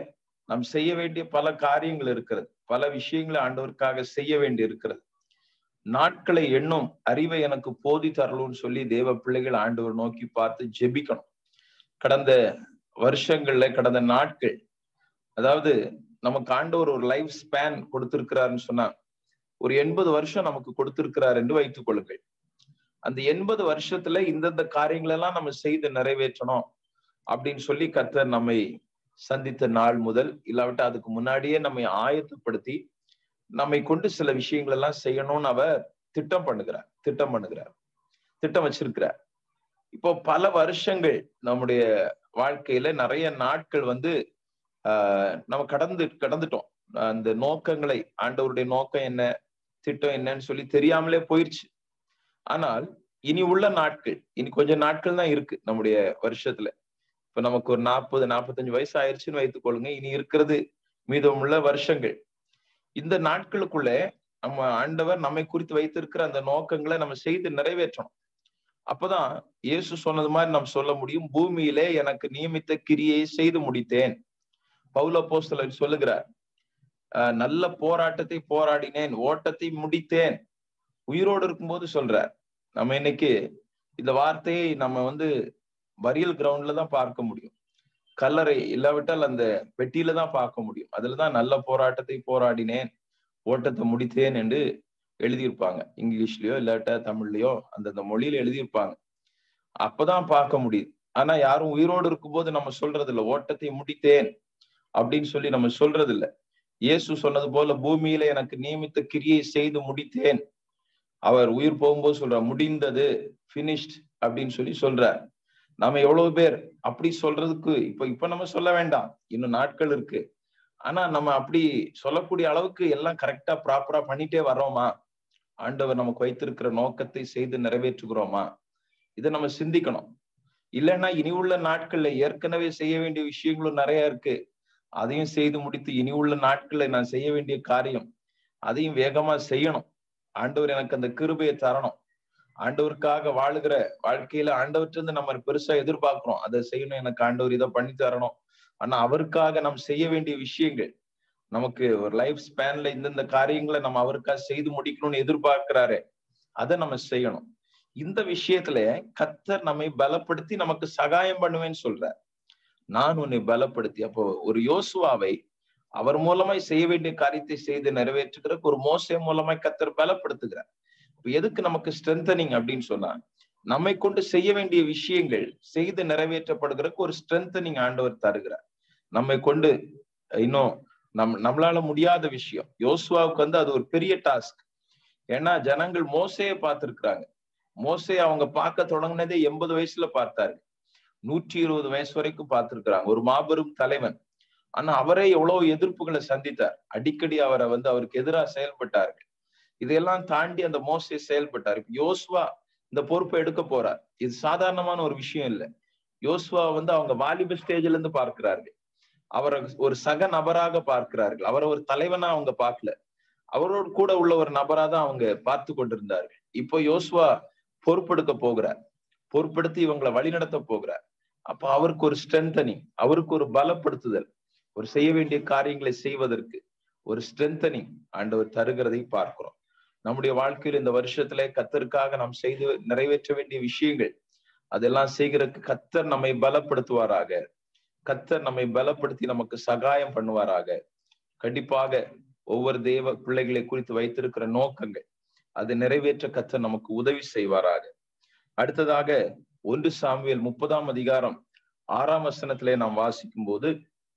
நாம் செய்ய வேண்டிய பல காரியங்கள் இருக்கிறது பல விஷயங்களை ஆண்டவருக்காக செய்ய வேண்டி இருக்கிறது நாட்களை எண்ணும் அறிவை எனக்கு போதி தரலும்னு சொல்லி தேவ பிள்ளைகள் ஆண்டவர் நோக்கி பார்த்து ஜெபிக்கணும் கடந்த வருஷங்கள்ல கடந்த நாட்கள் அதாவது நமக்கு ஆண்டவர் ஒரு லைஃப் ஸ்பேன் கொடுத்திருக்கிறாருன்னு சொன்னா ஒரு எண்பது வருஷம் நமக்கு கொடுத்திருக்கிறார் என்று வைத்துக் கொள்ளுங்கள் அந்த எண்பது வருஷத்துல இந்தந்த காரியங்கள் எல்லாம் நம்ம செய்து நிறைவேற்றணும் அப்படின்னு சொல்லி கர்த்தர் நம்மை சந்தித்த நாள் முதல் இல்லாவிட்டா அதுக்கு முன்னாடியே நம்மை ஆயத்தப்படுத்தி நம்மை கொண்டு சில விஷயங்கள் எல்லாம் செய்யணும்னு அவர் திட்டம் பண்ணுகிறார் திட்டம் பண்ணுகிறார் திட்டம் வச்சிருக்கிறார் இப்போ பல வருஷங்கள் நம்முடைய வாழ்க்கையில நிறைய நாட்கள் வந்து ஆஹ் நம்ம கடந்து கடந்துட்டோம் அந்த நோக்கங்களை ஆண்டவருடைய நோக்கம் என்ன திட்டம் என்னன்னு சொல்லி தெரியாமலே போயிடுச்சு ஆனால் இனி உள்ள நாட்கள் இனி கொஞ்சம் நாட்கள் தான் இருக்கு நம்முடைய வருஷத்துல இப்ப நமக்கு ஒரு நாற்பது நாற்பத்தஞ்சு வயசு ஆயிடுச்சுன்னு வைத்துக் கொள்ளுங்க இனி இருக்கிறது மீதமுள்ள வருஷங்கள் இந்த நாட்களுக்குள்ள நம்ம ஆண்டவர் நம்மை குறித்து வைத்திருக்கிற அந்த நோக்கங்களை நம்ம செய்து நிறைவேற்றணும் அப்பதான் இயேசு சொன்னது மாதிரி நம்ம சொல்ல முடியும் பூமியிலே எனக்கு நியமித்த கிரியை செய்து முடித்தேன் பௌல போஸ்தலர் சொல்லுகிறார் நல்ல போராட்டத்தை போராடினேன் ஓட்டத்தை முடித்தேன் உயிரோடு இருக்கும்போது சொல்றார் நம்ம இன்னைக்கு இந்த வார்த்தையை நம்ம வந்து வரியல் கிரவுண்ட்ல தான் பார்க்க முடியும் கல்லறை இல்லாவிட்டால் அந்த பெட்டியில தான் பார்க்க முடியும் அதுலதான் நல்ல போராட்டத்தை போராடினேன் ஓட்டத்தை முடித்தேன் என்று எழுதியிருப்பாங்க இங்கிலீஷ்லயோ இல்லாட்டா தமிழ்லயோ அந்தந்த மொழியில எழுதியிருப்பாங்க அப்பதான் பார்க்க முடியுது ஆனா யாரும் உயிரோடு இருக்கும்போது நம்ம சொல்றது இல்ல ஓட்டத்தை முடித்தேன் அப்படின்னு சொல்லி நம்ம சொல்றது இல்ல இயேசு சொன்னது போல பூமியில எனக்கு நியமித்த கிரியை செய்து முடித்தேன் அவர் உயிர் போகும்போது சொல்ற முடிந்தது பினிஷ்ட் அப்படின்னு சொல்லி சொல்றார் நம்ம எவ்வளவு பேர் அப்படி சொல்றதுக்கு இப்ப இப்ப நம்ம சொல்ல வேண்டாம் இன்னும் நாட்கள் இருக்கு ஆனா நம்ம அப்படி சொல்லக்கூடிய அளவுக்கு எல்லாம் கரெக்டா ப்ராப்பரா பண்ணிட்டே வர்றோமா ஆண்டவர் நமக்கு வைத்திருக்கிற நோக்கத்தை செய்து நிறைவேற்றுகிறோமா இதை நம்ம சிந்திக்கணும் இல்லைன்னா இனி உள்ள நாட்கள்ல ஏற்கனவே செய்ய வேண்டிய விஷயங்களும் நிறைய இருக்கு அதையும் செய்து முடித்து இனி உள்ள நாட்கள்ல நான் செய்ய வேண்டிய காரியம் அதையும் வேகமா செய்யணும் ஆண்டவர் எனக்கு அந்த கிருபையை தரணும் ஆண்டவருக்காக வாழுகிற வாழ்க்கையில ஆண்டவர்கிட்ட நம்ம பெருசா எதிர்பார்க்கிறோம் அதை செய்யணும் எனக்கு ஆண்டவர் இதை பண்ணி தரணும் ஆனா அவருக்காக நாம் செய்ய வேண்டிய விஷயங்கள் நமக்கு ஒரு லைஃப் ஸ்பேன்ல இந்தந்த காரியங்களை நம்ம அவருக்காக செய்து முடிக்கணும்னு எதிர்பார்க்கிறாரு அதை நம்ம செய்யணும் இந்த விஷயத்துல கத்தர் நம்மை பலப்படுத்தி நமக்கு சகாயம் பண்ணுவேன்னு சொல்றார் நான் உன்னை பலப்படுத்தி அப்போ ஒரு யோசுவாவை அவர் மூலமாய் செய்ய வேண்டிய காரியத்தை செய்து நிறைவேற்றுகிறதுக்கு ஒரு மோசை மூலமாய் கத்தர் பலப்படுத்துகிறார் இப்ப எதுக்கு நமக்கு ஸ்ட்ரென்தனிங் அப்படின்னு சொன்னா நம்மை கொண்டு செய்ய வேண்டிய விஷயங்கள் செய்து நிறைவேற்றப்படுகிறதுக்கு ஒரு ஸ்ட்ரென்தனிங் ஆண்டவர் தருகிறார் நம்மை கொண்டு இன்னும் நம் நம்மளால முடியாத விஷயம் யோசுவாவுக்கு வந்து அது ஒரு பெரிய டாஸ்க் ஏன்னா ஜனங்கள் மோசைய பார்த்திருக்கிறாங்க மோசைய அவங்க பார்க்க தொடங்கினதே எண்பது வயசுல பார்த்தாரு நூற்றி இருபது வயசு வரைக்கும் பார்த்திருக்கிறாங்க ஒரு மாபெரும் தலைவன் ஆனா அவரே எவ்வளவு எதிர்ப்புகளை சந்தித்தார் அடிக்கடி அவரை வந்து அவருக்கு எதிராக செயல்பட்டார்கள் இதையெல்லாம் தாண்டி அந்த மோசை செயல்பட்டார் இப்ப யோசுவா இந்த பொறுப்பை எடுக்க போறார் இது சாதாரணமான ஒரு விஷயம் இல்லை யோசுவா வந்து அவங்க வாலிப ஸ்டேஜ்ல இருந்து பார்க்கிறார்கள் அவரை ஒரு சக நபராக பார்க்கிறார்கள் அவரை ஒரு தலைவனா அவங்க பார்க்கல அவரோடு கூட உள்ள ஒரு நபரா தான் அவங்க பார்த்து கொண்டிருந்தார்கள் இப்போ யோசுவா பொறுப்பெடுக்க போகிறார் பொறுப்பெடுத்து இவங்களை வழிநடத்த போகிறார் அப்ப அவருக்கு ஒரு ஸ்ட்ரென்தனிங் அவருக்கு ஒரு பலப்படுத்துதல் ஒரு செய்ய வேண்டிய காரியங்களை செய்வதற்கு ஒரு ஸ்ட்ரென்தனிங் ஆண்டவர் தருகிறதை பார்க்கிறோம் நம்முடைய வாழ்க்கையில் இந்த வருஷத்துல கத்தருக்காக நாம் செய்து நிறைவேற்ற வேண்டிய விஷயங்கள் அதெல்லாம் செய்கிறதுக்கு கத்தர் நம்மை பலப்படுத்துவாராக கத்தர் நம்மை பலப்படுத்தி நமக்கு சகாயம் பண்ணுவாராக கண்டிப்பாக ஒவ்வொரு தேவ பிள்ளைகளை குறித்து வைத்திருக்கிற நோக்கங்கள் அதை நிறைவேற்ற கத்தர் நமக்கு உதவி செய்வாராக அடுத்ததாக ஒன்று சாமியல் முப்பதாம் அதிகாரம் ஆறாம் வசனத்திலே நாம் வாசிக்கும் போது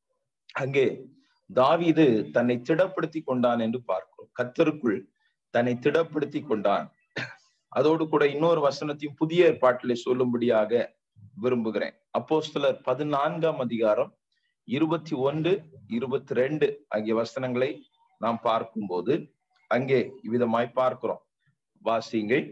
அங்கே தாவீது தன்னை திடப்படுத்தி கொண்டான் என்று பார்க்கிறோம் கத்தருக்குள் தன்னை திடப்படுத்தி கொண்டான் அதோடு கூட இன்னொரு வசனத்தையும் புதிய ஏற்பாட்டிலே சொல்லும்படியாக விரும்புகிறேன் அப்போ சிலர் பதினான்காம் அதிகாரம் இருபத்தி ஒன்று இருபத்தி ரெண்டு ஆகிய வசனங்களை நாம் பார்க்கும்போது அங்கே இவ்விதமாய் பார்க்கிறோம் வாசிங்கள்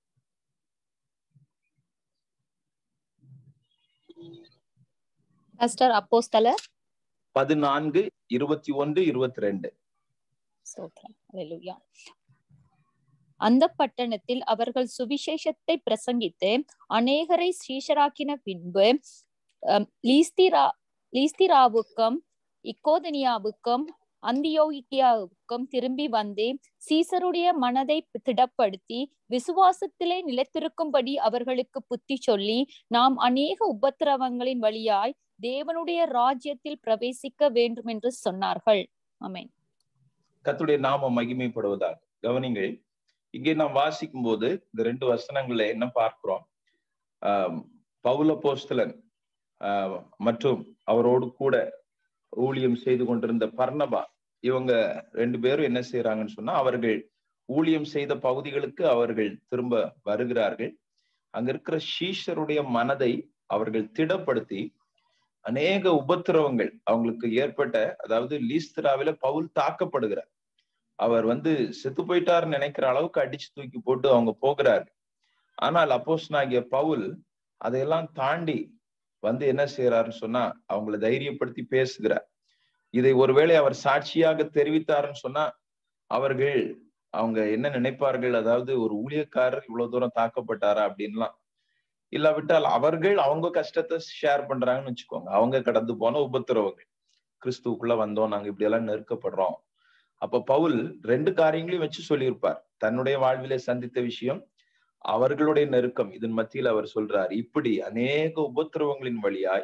பாஸ்டர் அப்போஸ்தலர் பதினான்கு இருபத்தி ஒன்று இருபத்தி ரெண்டு ஸ்தோத்திரம். அல்லேலூயா. அந்த பட்டணத்தில் அவர்கள் சுவிசேஷத்தை பிரசங்கித்து அநேகரை சீஷராக்கின பின்பு அம், லீஸ்திரா லீஸ்திராவுக்கும் இக்கோதனியாவுக்கும் அந்தியோகியாவுக்கும் திரும்பி வந்து சீசருடைய மனதை திடப்படுத்தி விசுவாசத்திலே நிலைத்திருக்கும்படி அவர்களுக்கு புத்தி சொல்லி நாம் அநேக உபத்திரவங்களின் வழியாய் தேவனுடைய ராஜ்யத்தில் பிரவேசிக்க வேண்டும் என்று சொன்னார்கள் ஆமென் கத்துடைய நாம மகிமைப்படுவதாக கவனிங்கள் இங்கே நாம் வாசிக்கும் போது இந்த ரெண்டு வசனங்கள்ல என்ன பார்க்கிறோம் ஆஹ் பவுல போஸ்தலன் ஆஹ் மற்றும் அவரோடு கூட ஊழியம் செய்து கொண்டிருந்த பர்ணபா இவங்க ரெண்டு பேரும் என்ன செய்யறாங்கன்னு சொன்னா அவர்கள் ஊழியம் செய்த பகுதிகளுக்கு அவர்கள் திரும்ப வருகிறார்கள் அங்க இருக்கிற ஷீஷருடைய மனதை அவர்கள் திடப்படுத்தி அநேக உபத்திரவங்கள் அவங்களுக்கு ஏற்பட்ட அதாவது லீஸ்திராவில பவுல் தாக்கப்படுகிறார் அவர் வந்து செத்து போயிட்டாருன்னு நினைக்கிற அளவுக்கு அடிச்சு தூக்கி போட்டு அவங்க போகிறாரு ஆனால் அப்போஸ் ஆகிய பவுல் அதையெல்லாம் தாண்டி வந்து என்ன செய்யறாருன்னு சொன்னா அவங்கள தைரியப்படுத்தி பேசுகிறார் இதை ஒருவேளை அவர் சாட்சியாக தெரிவித்தாருன்னு சொன்னா அவர்கள் அவங்க என்ன நினைப்பார்கள் அதாவது ஒரு ஊழியக்காரர் இவ்வளவு தூரம் தாக்கப்பட்டாரா அப்படின்லாம் இல்லாவிட்டால் அவர்கள் அவங்க கஷ்டத்தை ஷேர் பண்றாங்கன்னு வச்சுக்கோங்க அவங்க கடந்து போன உபத்திரவங்கள் கிறிஸ்துவுக்குள்ள வந்தோம் நாங்க இப்படி எல்லாம் நெருக்கப்படுறோம் அப்ப பவுல் ரெண்டு காரியங்களையும் வச்சு சொல்லியிருப்பார் தன்னுடைய வாழ்விலே சந்தித்த விஷயம் அவர்களுடைய நெருக்கம் இதன் மத்தியில் அவர் சொல்றார் இப்படி அநேக உபத்திரவங்களின் வழியாய்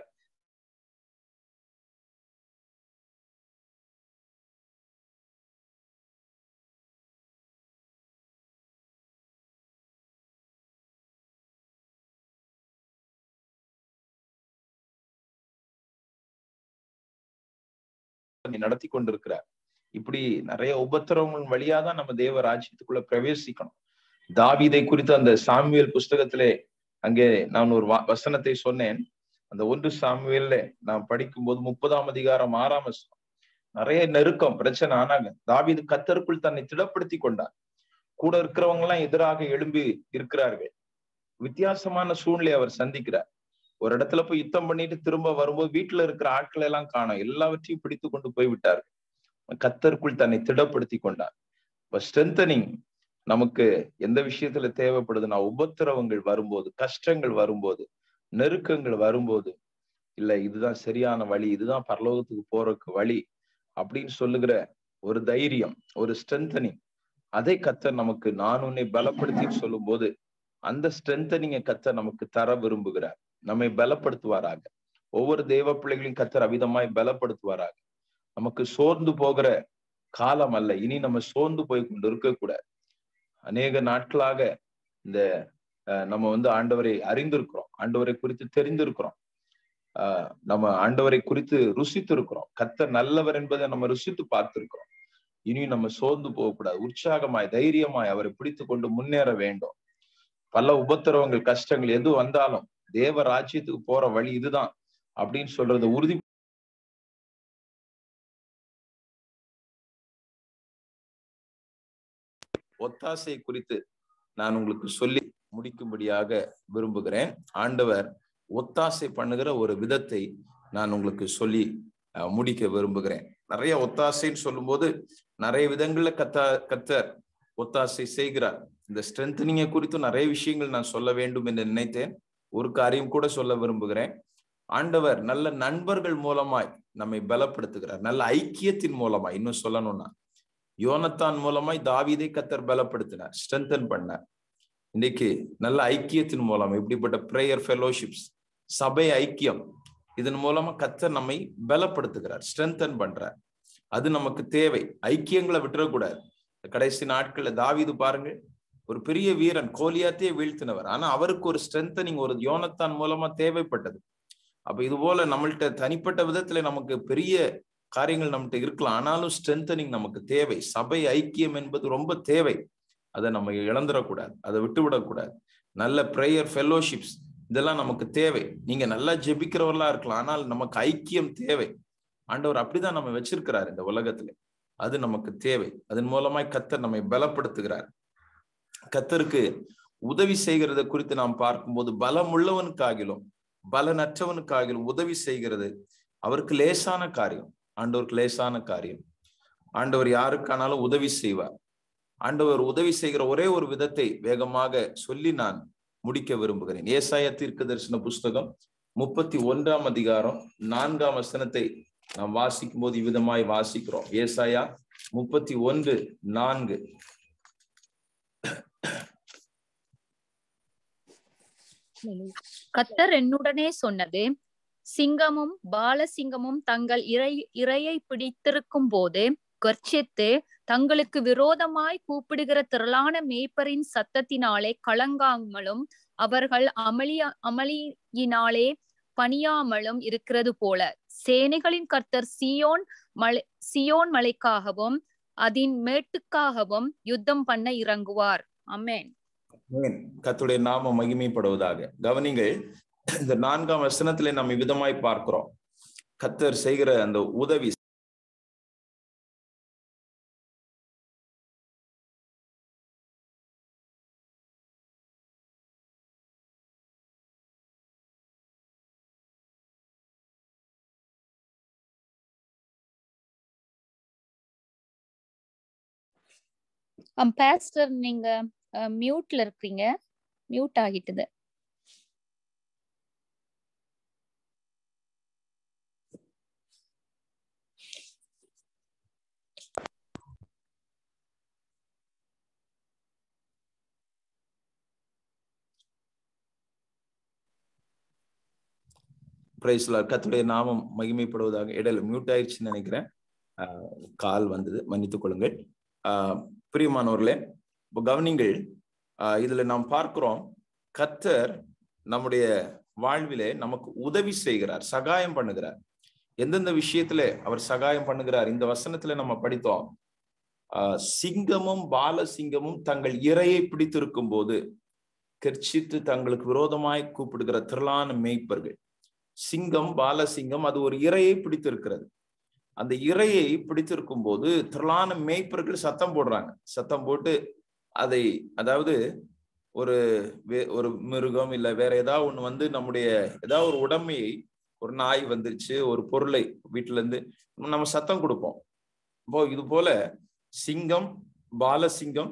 நடத்தி கொண்டிருக்கிறார் இப்படி நிறைய உபத்திரவங்கள் வழியா தான் நம்ம தேவ ராஜ்யத்துக்குள்ள பிரவேசிக்கணும் தாவீதை குறித்து அந்த சாமுவேல் புஸ்தகத்திலே அங்கே நான் ஒரு வசனத்தை சொன்னேன் அந்த ஒன்று சாமுவேல்ல நான் படிக்கும்போது முப்பதாம் அதிகாரம் ஆறாம் வசனம் நிறைய நெருக்கம் பிரச்சனை ஆனாங்க தாவீது கத்தருக்குள் தன்னை திடப்படுத்தி கொண்டார் கூட இருக்கிறவங்க எல்லாம் எதிராக எழும்பி இருக்கிறார்கள் வித்தியாசமான சூழ்நிலை அவர் சந்திக்கிறார் ஒரு இடத்துல போய் யுத்தம் பண்ணிட்டு திரும்ப வரும்போது வீட்டுல இருக்கிற ஆட்களை எல்லாம் காணும் எல்லாவற்றையும் பிடித்து கொண்டு போய் விட்டார்கள் கத்தருக்குள் தன்னை திடப்படுத்தி கொண்டார் இப்ப ஸ்ட்ரென்தனிங் நமக்கு எந்த விஷயத்துல தேவைப்படுதுன்னா உபத்திரவங்கள் வரும்போது கஷ்டங்கள் வரும்போது நெருக்கங்கள் வரும்போது இல்ல இதுதான் சரியான வழி இதுதான் பரலோகத்துக்கு போறதுக்கு வழி அப்படின்னு சொல்லுகிற ஒரு தைரியம் ஒரு ஸ்ட்ரென்தனிங் அதை கத்தர் நமக்கு நான் உன்னை பலப்படுத்தி சொல்லும் போது அந்த ஸ்ட்ரென்தனிங்க கத்தர் நமக்கு தர விரும்புகிறார் நம்மை பலப்படுத்துவாராக ஒவ்வொரு தெய்வ பிள்ளைகளையும் கத்தர் அவிதமாய் பலப்படுத்துவாராக நமக்கு சோர்ந்து போகிற காலம் அல்ல இனி நம்ம சோர்ந்து போய் கொண்டு இருக்கக்கூடாது அநேக நாட்களாக இந்த நம்ம வந்து ஆண்டவரை அறிந்திருக்கிறோம் ஆண்டவரை குறித்து தெரிந்திருக்கிறோம் ஆஹ் நம்ம ஆண்டவரை குறித்து ருசித்து இருக்கிறோம் கத்த நல்லவர் என்பதை நம்ம ருசித்து பார்த்திருக்கிறோம் இனி நம்ம சோர்ந்து போகக்கூடாது உற்சாகமாய் தைரியமாய் அவரை பிடித்து கொண்டு முன்னேற வேண்டும் பல உபத்திரவங்கள் கஷ்டங்கள் எது வந்தாலும் தேவ ராஜ்யத்துக்கு போற வழி இதுதான் அப்படின்னு சொல்றத உறுதி ஒத்தாசை குறித்து நான் உங்களுக்கு சொல்லி முடிக்கும்படியாக விரும்புகிறேன் ஆண்டவர் ஒத்தாசை பண்ணுகிற ஒரு விதத்தை நான் உங்களுக்கு சொல்லி முடிக்க விரும்புகிறேன் நிறைய ஒத்தாசைன்னு சொல்லும்போது நிறைய விதங்கள்ல கத்தா கத்தர் ஒத்தாசை செய்கிறார் இந்த ஸ்ட்ரென்தனிங்க குறித்து நிறைய விஷயங்கள் நான் சொல்ல வேண்டும் என்று நினைத்தேன் ஒரு காரியம் கூட சொல்ல விரும்புகிறேன் ஆண்டவர் நல்ல நண்பர்கள் மூலமாய் நம்மை பலப்படுத்துகிறார் நல்ல ஐக்கியத்தின் மூலமாய் இன்னும் சொல்லணும்னா யோனத்தான் மூலமாய் தாவீதை கத்தர் பலப்படுத்தினார் ஸ்ட்ரென்தன் பண்ணார் இன்னைக்கு நல்ல ஐக்கியத்தின் மூலம் இப்படிப்பட்ட பிரேயர் ஃபெலோஷிப்ஸ் சபை ஐக்கியம் இதன் மூலமா கத்தர் நம்மை பலப்படுத்துகிறார் ஸ்ட்ரென்தன் பண்றார் அது நமக்கு தேவை ஐக்கியங்களை விட்டுறக்கூடாது கடைசி நாட்கள்ல தாவிது பாருங்க ஒரு பெரிய வீரன் கோலியாத்தையே வீழ்த்தினவர் ஆனா அவருக்கு ஒரு ஸ்ட்ரென்தனிங் ஒரு யோனத்தான் மூலமா தேவைப்பட்டது அப்ப இது போல நம்மள்ட்ட தனிப்பட்ட விதத்துல நமக்கு பெரிய காரியங்கள் நம்மகிட்ட இருக்கலாம் ஆனாலும் ஸ்ட்ரென்தனிங் நமக்கு தேவை சபை ஐக்கியம் என்பது ரொம்ப தேவை அதை நம்ம இழந்துடக்கூடாது அதை விட்டு விடக்கூடாது நல்ல ப்ரேயர் ஃபெல்லோஷிப்ஸ் இதெல்லாம் நமக்கு தேவை நீங்க நல்லா ஜெபிக்கிறவர்களா இருக்கலாம் ஆனால் நமக்கு ஐக்கியம் தேவை ஆண்டவர் அப்படிதான் நம்ம வச்சிருக்கிறார் இந்த உலகத்துல அது நமக்கு தேவை அதன் மூலமாய் கத்தர் நம்மை பலப்படுத்துகிறார் கத்தருக்கு உதவி செய்கிறத குறித்து நாம் பார்க்கும்போது பலம் உள்ளவனுக்காகிலும் பலனற்றவனுக்காகிலும் உதவி செய்கிறது அவருக்கு லேசான காரியம் ஆண்டவருக்கு லேசான காரியம் ஆண்டவர் யாருக்கானாலும் உதவி செய்வார் ஆண்டவர் உதவி செய்கிற ஒரே ஒரு விதத்தை வேகமாக சொல்லி நான் முடிக்க விரும்புகிறேன் ஏசாய தீர்க்க தரிசன புஸ்தகம் முப்பத்தி ஒன்றாம் அதிகாரம் நான்காம் வசனத்தை நாம் வாசிக்கும் போது இவ்விதமாய் வாசிக்கிறோம் ஏசாயா முப்பத்தி ஒன்று நான்கு கத்தர் என்னுடனே சொன்னது சிங்கமும் பாலசிங்கமும் தங்கள் இறை இரையை பிடித்திருக்கும் போது கர்ச்சித்து தங்களுக்கு விரோதமாய் கூப்பிடுகிற திரளான மேய்ப்பரின் சத்தத்தினாலே கலங்காமலும் அவர்கள் அமளிய அமளியினாலே பணியாமலும் இருக்கிறது போல சேனைகளின் கர்த்தர் சியோன் மலை சியோன் மலைக்காகவும் அதன் மேட்டுக்காகவும் யுத்தம் பண்ண இறங்குவார் அமேன் கத்துடைய நாம மகிமைப்படுவதாக கவனிங்கள் இந்த நான்காம் வசனத்திலே நாம் விதமாய் பார்க்கிறோம் கத்தர் செய்கிற அந்த உதவி பாஸ்டர் நீங்க மியூட்ல இருக்கீங்க மியூட் ஆகிட்டுது பிரைஸ்ல கத்துடைய நாமம் மகிமைப்படுவதாக இடையில மியூட் ஆயிடுச்சுன்னு நினைக்கிறேன் கால் வந்தது மன்னித்துக் கொள்ளுங்கள் ஆஹ் பிரியமானவர்களே இப்போ கவனிங்கள் இதுல நாம் பார்க்கிறோம் கத்தர் நம்முடைய வாழ்விலே நமக்கு உதவி செய்கிறார் சகாயம் பண்ணுகிறார் எந்தெந்த விஷயத்துல அவர் சகாயம் பண்ணுகிறார் இந்த வசனத்துல நம்ம படித்தோம் ஆஹ் சிங்கமும் பாலசிங்கமும் தங்கள் இரையை பிடித்திருக்கும் போது கர்ச்சித்து தங்களுக்கு விரோதமாய் கூப்பிடுகிற திரளான மேய்ப்பர்கள் சிங்கம் பாலசிங்கம் அது ஒரு இரையை பிடித்திருக்கிறது அந்த இரையை பிடித்திருக்கும் போது திரளான மேய்ப்பர்கள் சத்தம் போடுறாங்க சத்தம் போட்டு அதை அதாவது ஒரு ஒரு மிருகம் இல்ல வேற ஏதாவது ஒண்ணு வந்து நம்முடைய ஏதாவது ஒரு உடமையை ஒரு நாய் வந்துருச்சு ஒரு பொருளை வீட்டுல இருந்து நம்ம சத்தம் கொடுப்போம் இப்போ இது போல சிங்கம் பாலசிங்கம்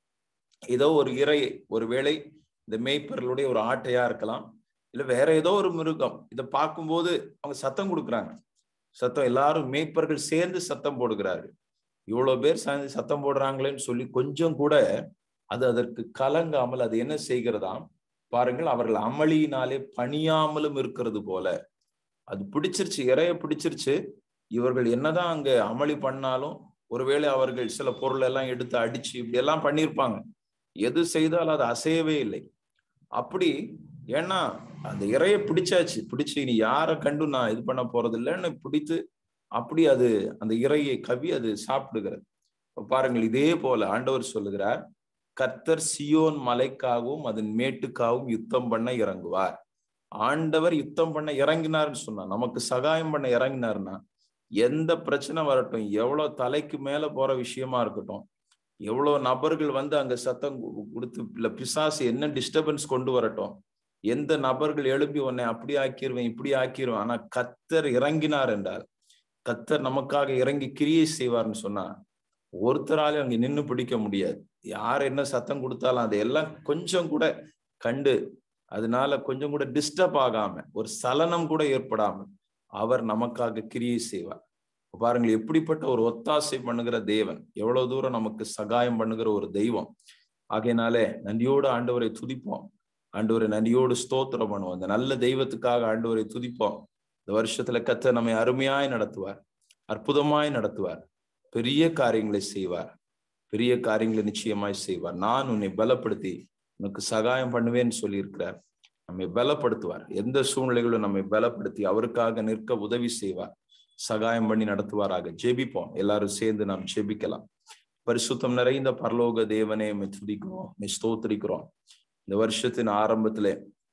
ஏதோ ஒரு இறை ஒரு வேளை இந்த மேய்ப்பர்களுடைய ஒரு ஆட்டையா இருக்கலாம் இல்ல வேற ஏதோ ஒரு மிருகம் இதை பார்க்கும்போது அவங்க சத்தம் கொடுக்குறாங்க சத்தம் எல்லாரும் மேய்ப்பர்கள் சேர்ந்து சத்தம் போடுகிறார்கள் இவ்வளவு பேர் சேர்ந்து சத்தம் போடுறாங்களேன்னு சொல்லி கொஞ்சம் கூட அது அதற்கு கலங்காமல் அது என்ன செய்கிறதாம் பாருங்கள் அவர்கள் அமளியினாலே பணியாமலும் இருக்கிறது போல அது பிடிச்சிருச்சு இறைய பிடிச்சிருச்சு இவர்கள் என்னதான் அங்க அமளி பண்ணாலும் ஒருவேளை அவர்கள் சில பொருள் எல்லாம் எடுத்து அடிச்சு இப்படி எல்லாம் பண்ணியிருப்பாங்க எது செய்தாலும் அது அசையவே இல்லை அப்படி ஏன்னா அந்த இறைய பிடிச்சாச்சு பிடிச்சு இனி யாரை கண்டு நான் இது பண்ண போறது இல்லைன்னு பிடித்து அப்படி அது அந்த இறையை கவி அது சாப்பிடுகிறது பாருங்கள் இதே போல ஆண்டவர் சொல்லுகிறார் கத்தர் சியோன் மலைக்காகவும் அதன் மேட்டுக்காகவும் யுத்தம் பண்ண இறங்குவார் ஆண்டவர் யுத்தம் பண்ண இறங்கினார்னு சொன்னா நமக்கு சகாயம் பண்ண இறங்கினார்னா எந்த பிரச்சனை வரட்டும் எவ்வளவு தலைக்கு மேல போற விஷயமா இருக்கட்டும் எவ்வளவு நபர்கள் வந்து அங்க சத்தம் கொடுத்து இல்ல பிசாசு என்ன டிஸ்டர்பன்ஸ் கொண்டு வரட்டும் எந்த நபர்கள் எழுப்பி உன்னை அப்படி ஆக்கிடுவேன் இப்படி ஆக்கிடுவேன் ஆனா கத்தர் இறங்கினார் என்றால் கத்தர் நமக்காக இறங்கி கிரியை செய்வார்னு சொன்னா ஒருத்தராலையும் அங்க நின்று பிடிக்க முடியாது யார் என்ன சத்தம் கொடுத்தாலும் அதையெல்லாம் கொஞ்சம் கூட கண்டு அதனால கொஞ்சம் கூட டிஸ்டர்ப் ஆகாம ஒரு சலனம் கூட ஏற்படாம அவர் நமக்காக கிரியை செய்வார் பாருங்கள் எப்படிப்பட்ட ஒரு ஒத்தாசை பண்ணுகிற தேவன் எவ்வளவு தூரம் நமக்கு சகாயம் பண்ணுகிற ஒரு தெய்வம் ஆகையினாலே நன்றியோடு ஆண்டவரை துதிப்போம் ஆண்டவரை நன்றியோடு ஸ்தோத்திரம் பண்ணுவோம் அந்த நல்ல தெய்வத்துக்காக ஆண்டவரை துதிப்போம் இந்த வருஷத்துல கத்த நம்மை அருமையாய் நடத்துவார் அற்புதமாய் நடத்துவார் பெரிய காரியங்களை செய்வார் பெரிய காரியங்களை நிச்சயமாய் செய்வார் நான் உன்னை பலப்படுத்தி உனக்கு சகாயம் பண்ணுவேன்னு சொல்லியிருக்கிறார் நம்மை பலப்படுத்துவார் எந்த சூழ்நிலைகளும் நம்மை பலப்படுத்தி அவருக்காக நிற்க உதவி செய்வார் சகாயம் பண்ணி நடத்துவாராக ஜெபிப்போம் எல்லாரும் சேர்ந்து நாம் ஜெபிக்கலாம் பரிசுத்தம் நிறைந்த பரலோக தேவனே மை துதிக்கிறோம் மை ஸ்தோத்திரிக்கிறோம் இந்த வருஷத்தின் ஆரம்பத்துல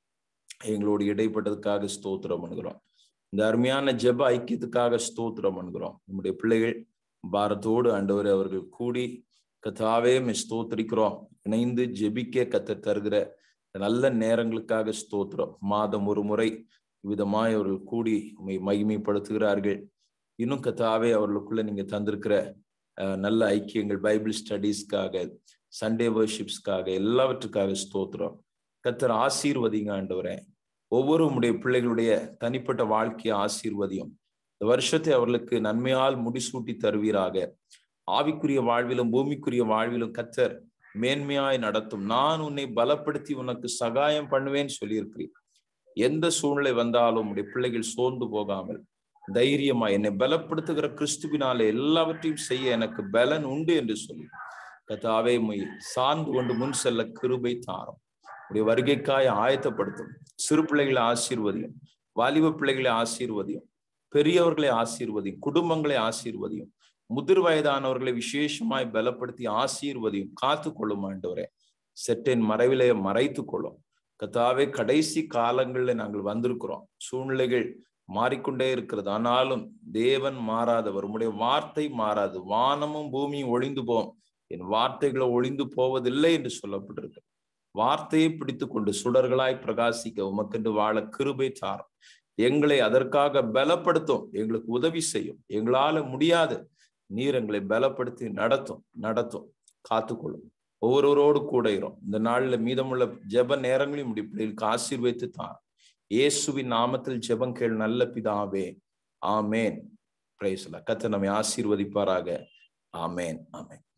எங்களோடு இடைப்பட்டதுக்காக ஸ்தோத்திரம் பண்ணுகிறோம் இந்த அருமையான ஜெப ஐக்கியத்துக்காக ஸ்தோத்திரம் பண்ணுகிறோம் நம்முடைய பிள்ளைகள் பாரத்தோடு ஆண்டவர் அவர்கள் கூடி கத்தாவே மை ஸ்தோத்திரிக்கிறோம் இணைந்து ஜெபிக்க கத்த தருகிற நல்ல நேரங்களுக்காக ஸ்தோத்திரம் மாதம் ஒரு முறை விதமாய் அவர்கள் கூடி உண்மை மகிமைப்படுத்துகிறார்கள் இன்னும் கத்தாவே அவர்களுக்குள்ள நீங்க தந்திருக்கிற நல்ல ஐக்கியங்கள் பைபிள் ஸ்டடீஸ்க்காக சண்டே வர்ஷிப்ஸ்க்காக எல்லாவற்றுக்காக ஸ்தோத்திரம் கத்தர் ஆசீர்வதிங்க ஆண்டவரே ஒவ்வொரு உடைய பிள்ளைகளுடைய தனிப்பட்ட வாழ்க்கையை ஆசீர்வதியும் இந்த வருஷத்தை அவர்களுக்கு நன்மையால் முடிசூட்டி தருவீராக ஆவிக்குரிய வாழ்விலும் பூமிக்குரிய வாழ்விலும் கத்தர் மேன்மையாய் நடத்தும் நான் உன்னை பலப்படுத்தி உனக்கு சகாயம் பண்ணுவேன் சொல்லியிருக்கிறேன் எந்த சூழ்நிலை வந்தாலும் உடைய பிள்ளைகள் சோர்ந்து போகாமல் தைரியமா என்னை பலப்படுத்துகிற கிறிஸ்துவினாலே எல்லாவற்றையும் செய்ய எனக்கு பலன் உண்டு என்று சொல்லி கத்தாவே மொய் சார்ந்து கொண்டு முன் செல்ல கிருபை தாரம் உடைய வருகைக்காய் ஆயத்தப்படுத்தும் சிறு பிள்ளைகளை ஆசீர்வதியும் வாலிப பிள்ளைகளை ஆசீர்வதியும் பெரியவர்களை ஆசீர்வதியும் குடும்பங்களை ஆசீர்வதியும் முதிர் வயதானவர்களை விசேஷமாய் பலப்படுத்தி ஆசீர்வதியும் காத்து கொள்ளும் ஆண்டவரே செட்டின் மறைவிலே மறைத்து கொள்ளும் கத்தாவே கடைசி காலங்கள்ல நாங்கள் வந்திருக்கிறோம் சூழ்நிலைகள் மாறிக்கொண்டே இருக்கிறது ஆனாலும் தேவன் மாறாதவர் உம்முடைய வார்த்தை மாறாது வானமும் பூமியும் ஒளிந்து போம் என் வார்த்தைகளை ஒளிந்து போவதில்லை என்று சொல்லப்பட்டிருக்கு வார்த்தையை பிடித்து கொண்டு சுடர்களாய் பிரகாசிக்க உமக்கென்று வாழ கிருபை தாரும் எங்களை அதற்காக பலப்படுத்தும் எங்களுக்கு உதவி செய்யும் எங்களால முடியாது நீர் எங்களை பலப்படுத்தி நடத்தும் நடத்தும் காத்துக்கொள்ளும் ஒவ்வொருவரோடு கூட இரும் இந்த நாள்ல மீதமுள்ள ஜெப நேரங்களையும் முடிப்பில் ஆசீர்வைத்து தான் இயேசுவின் நாமத்தில் ஜெபம் கேள் நல்ல பிதாவே ஆமேன் பிரைஸ்ல கத்த நம்மை ஆசீர்வதிப்பாராக ஆமேன் ஆமேன்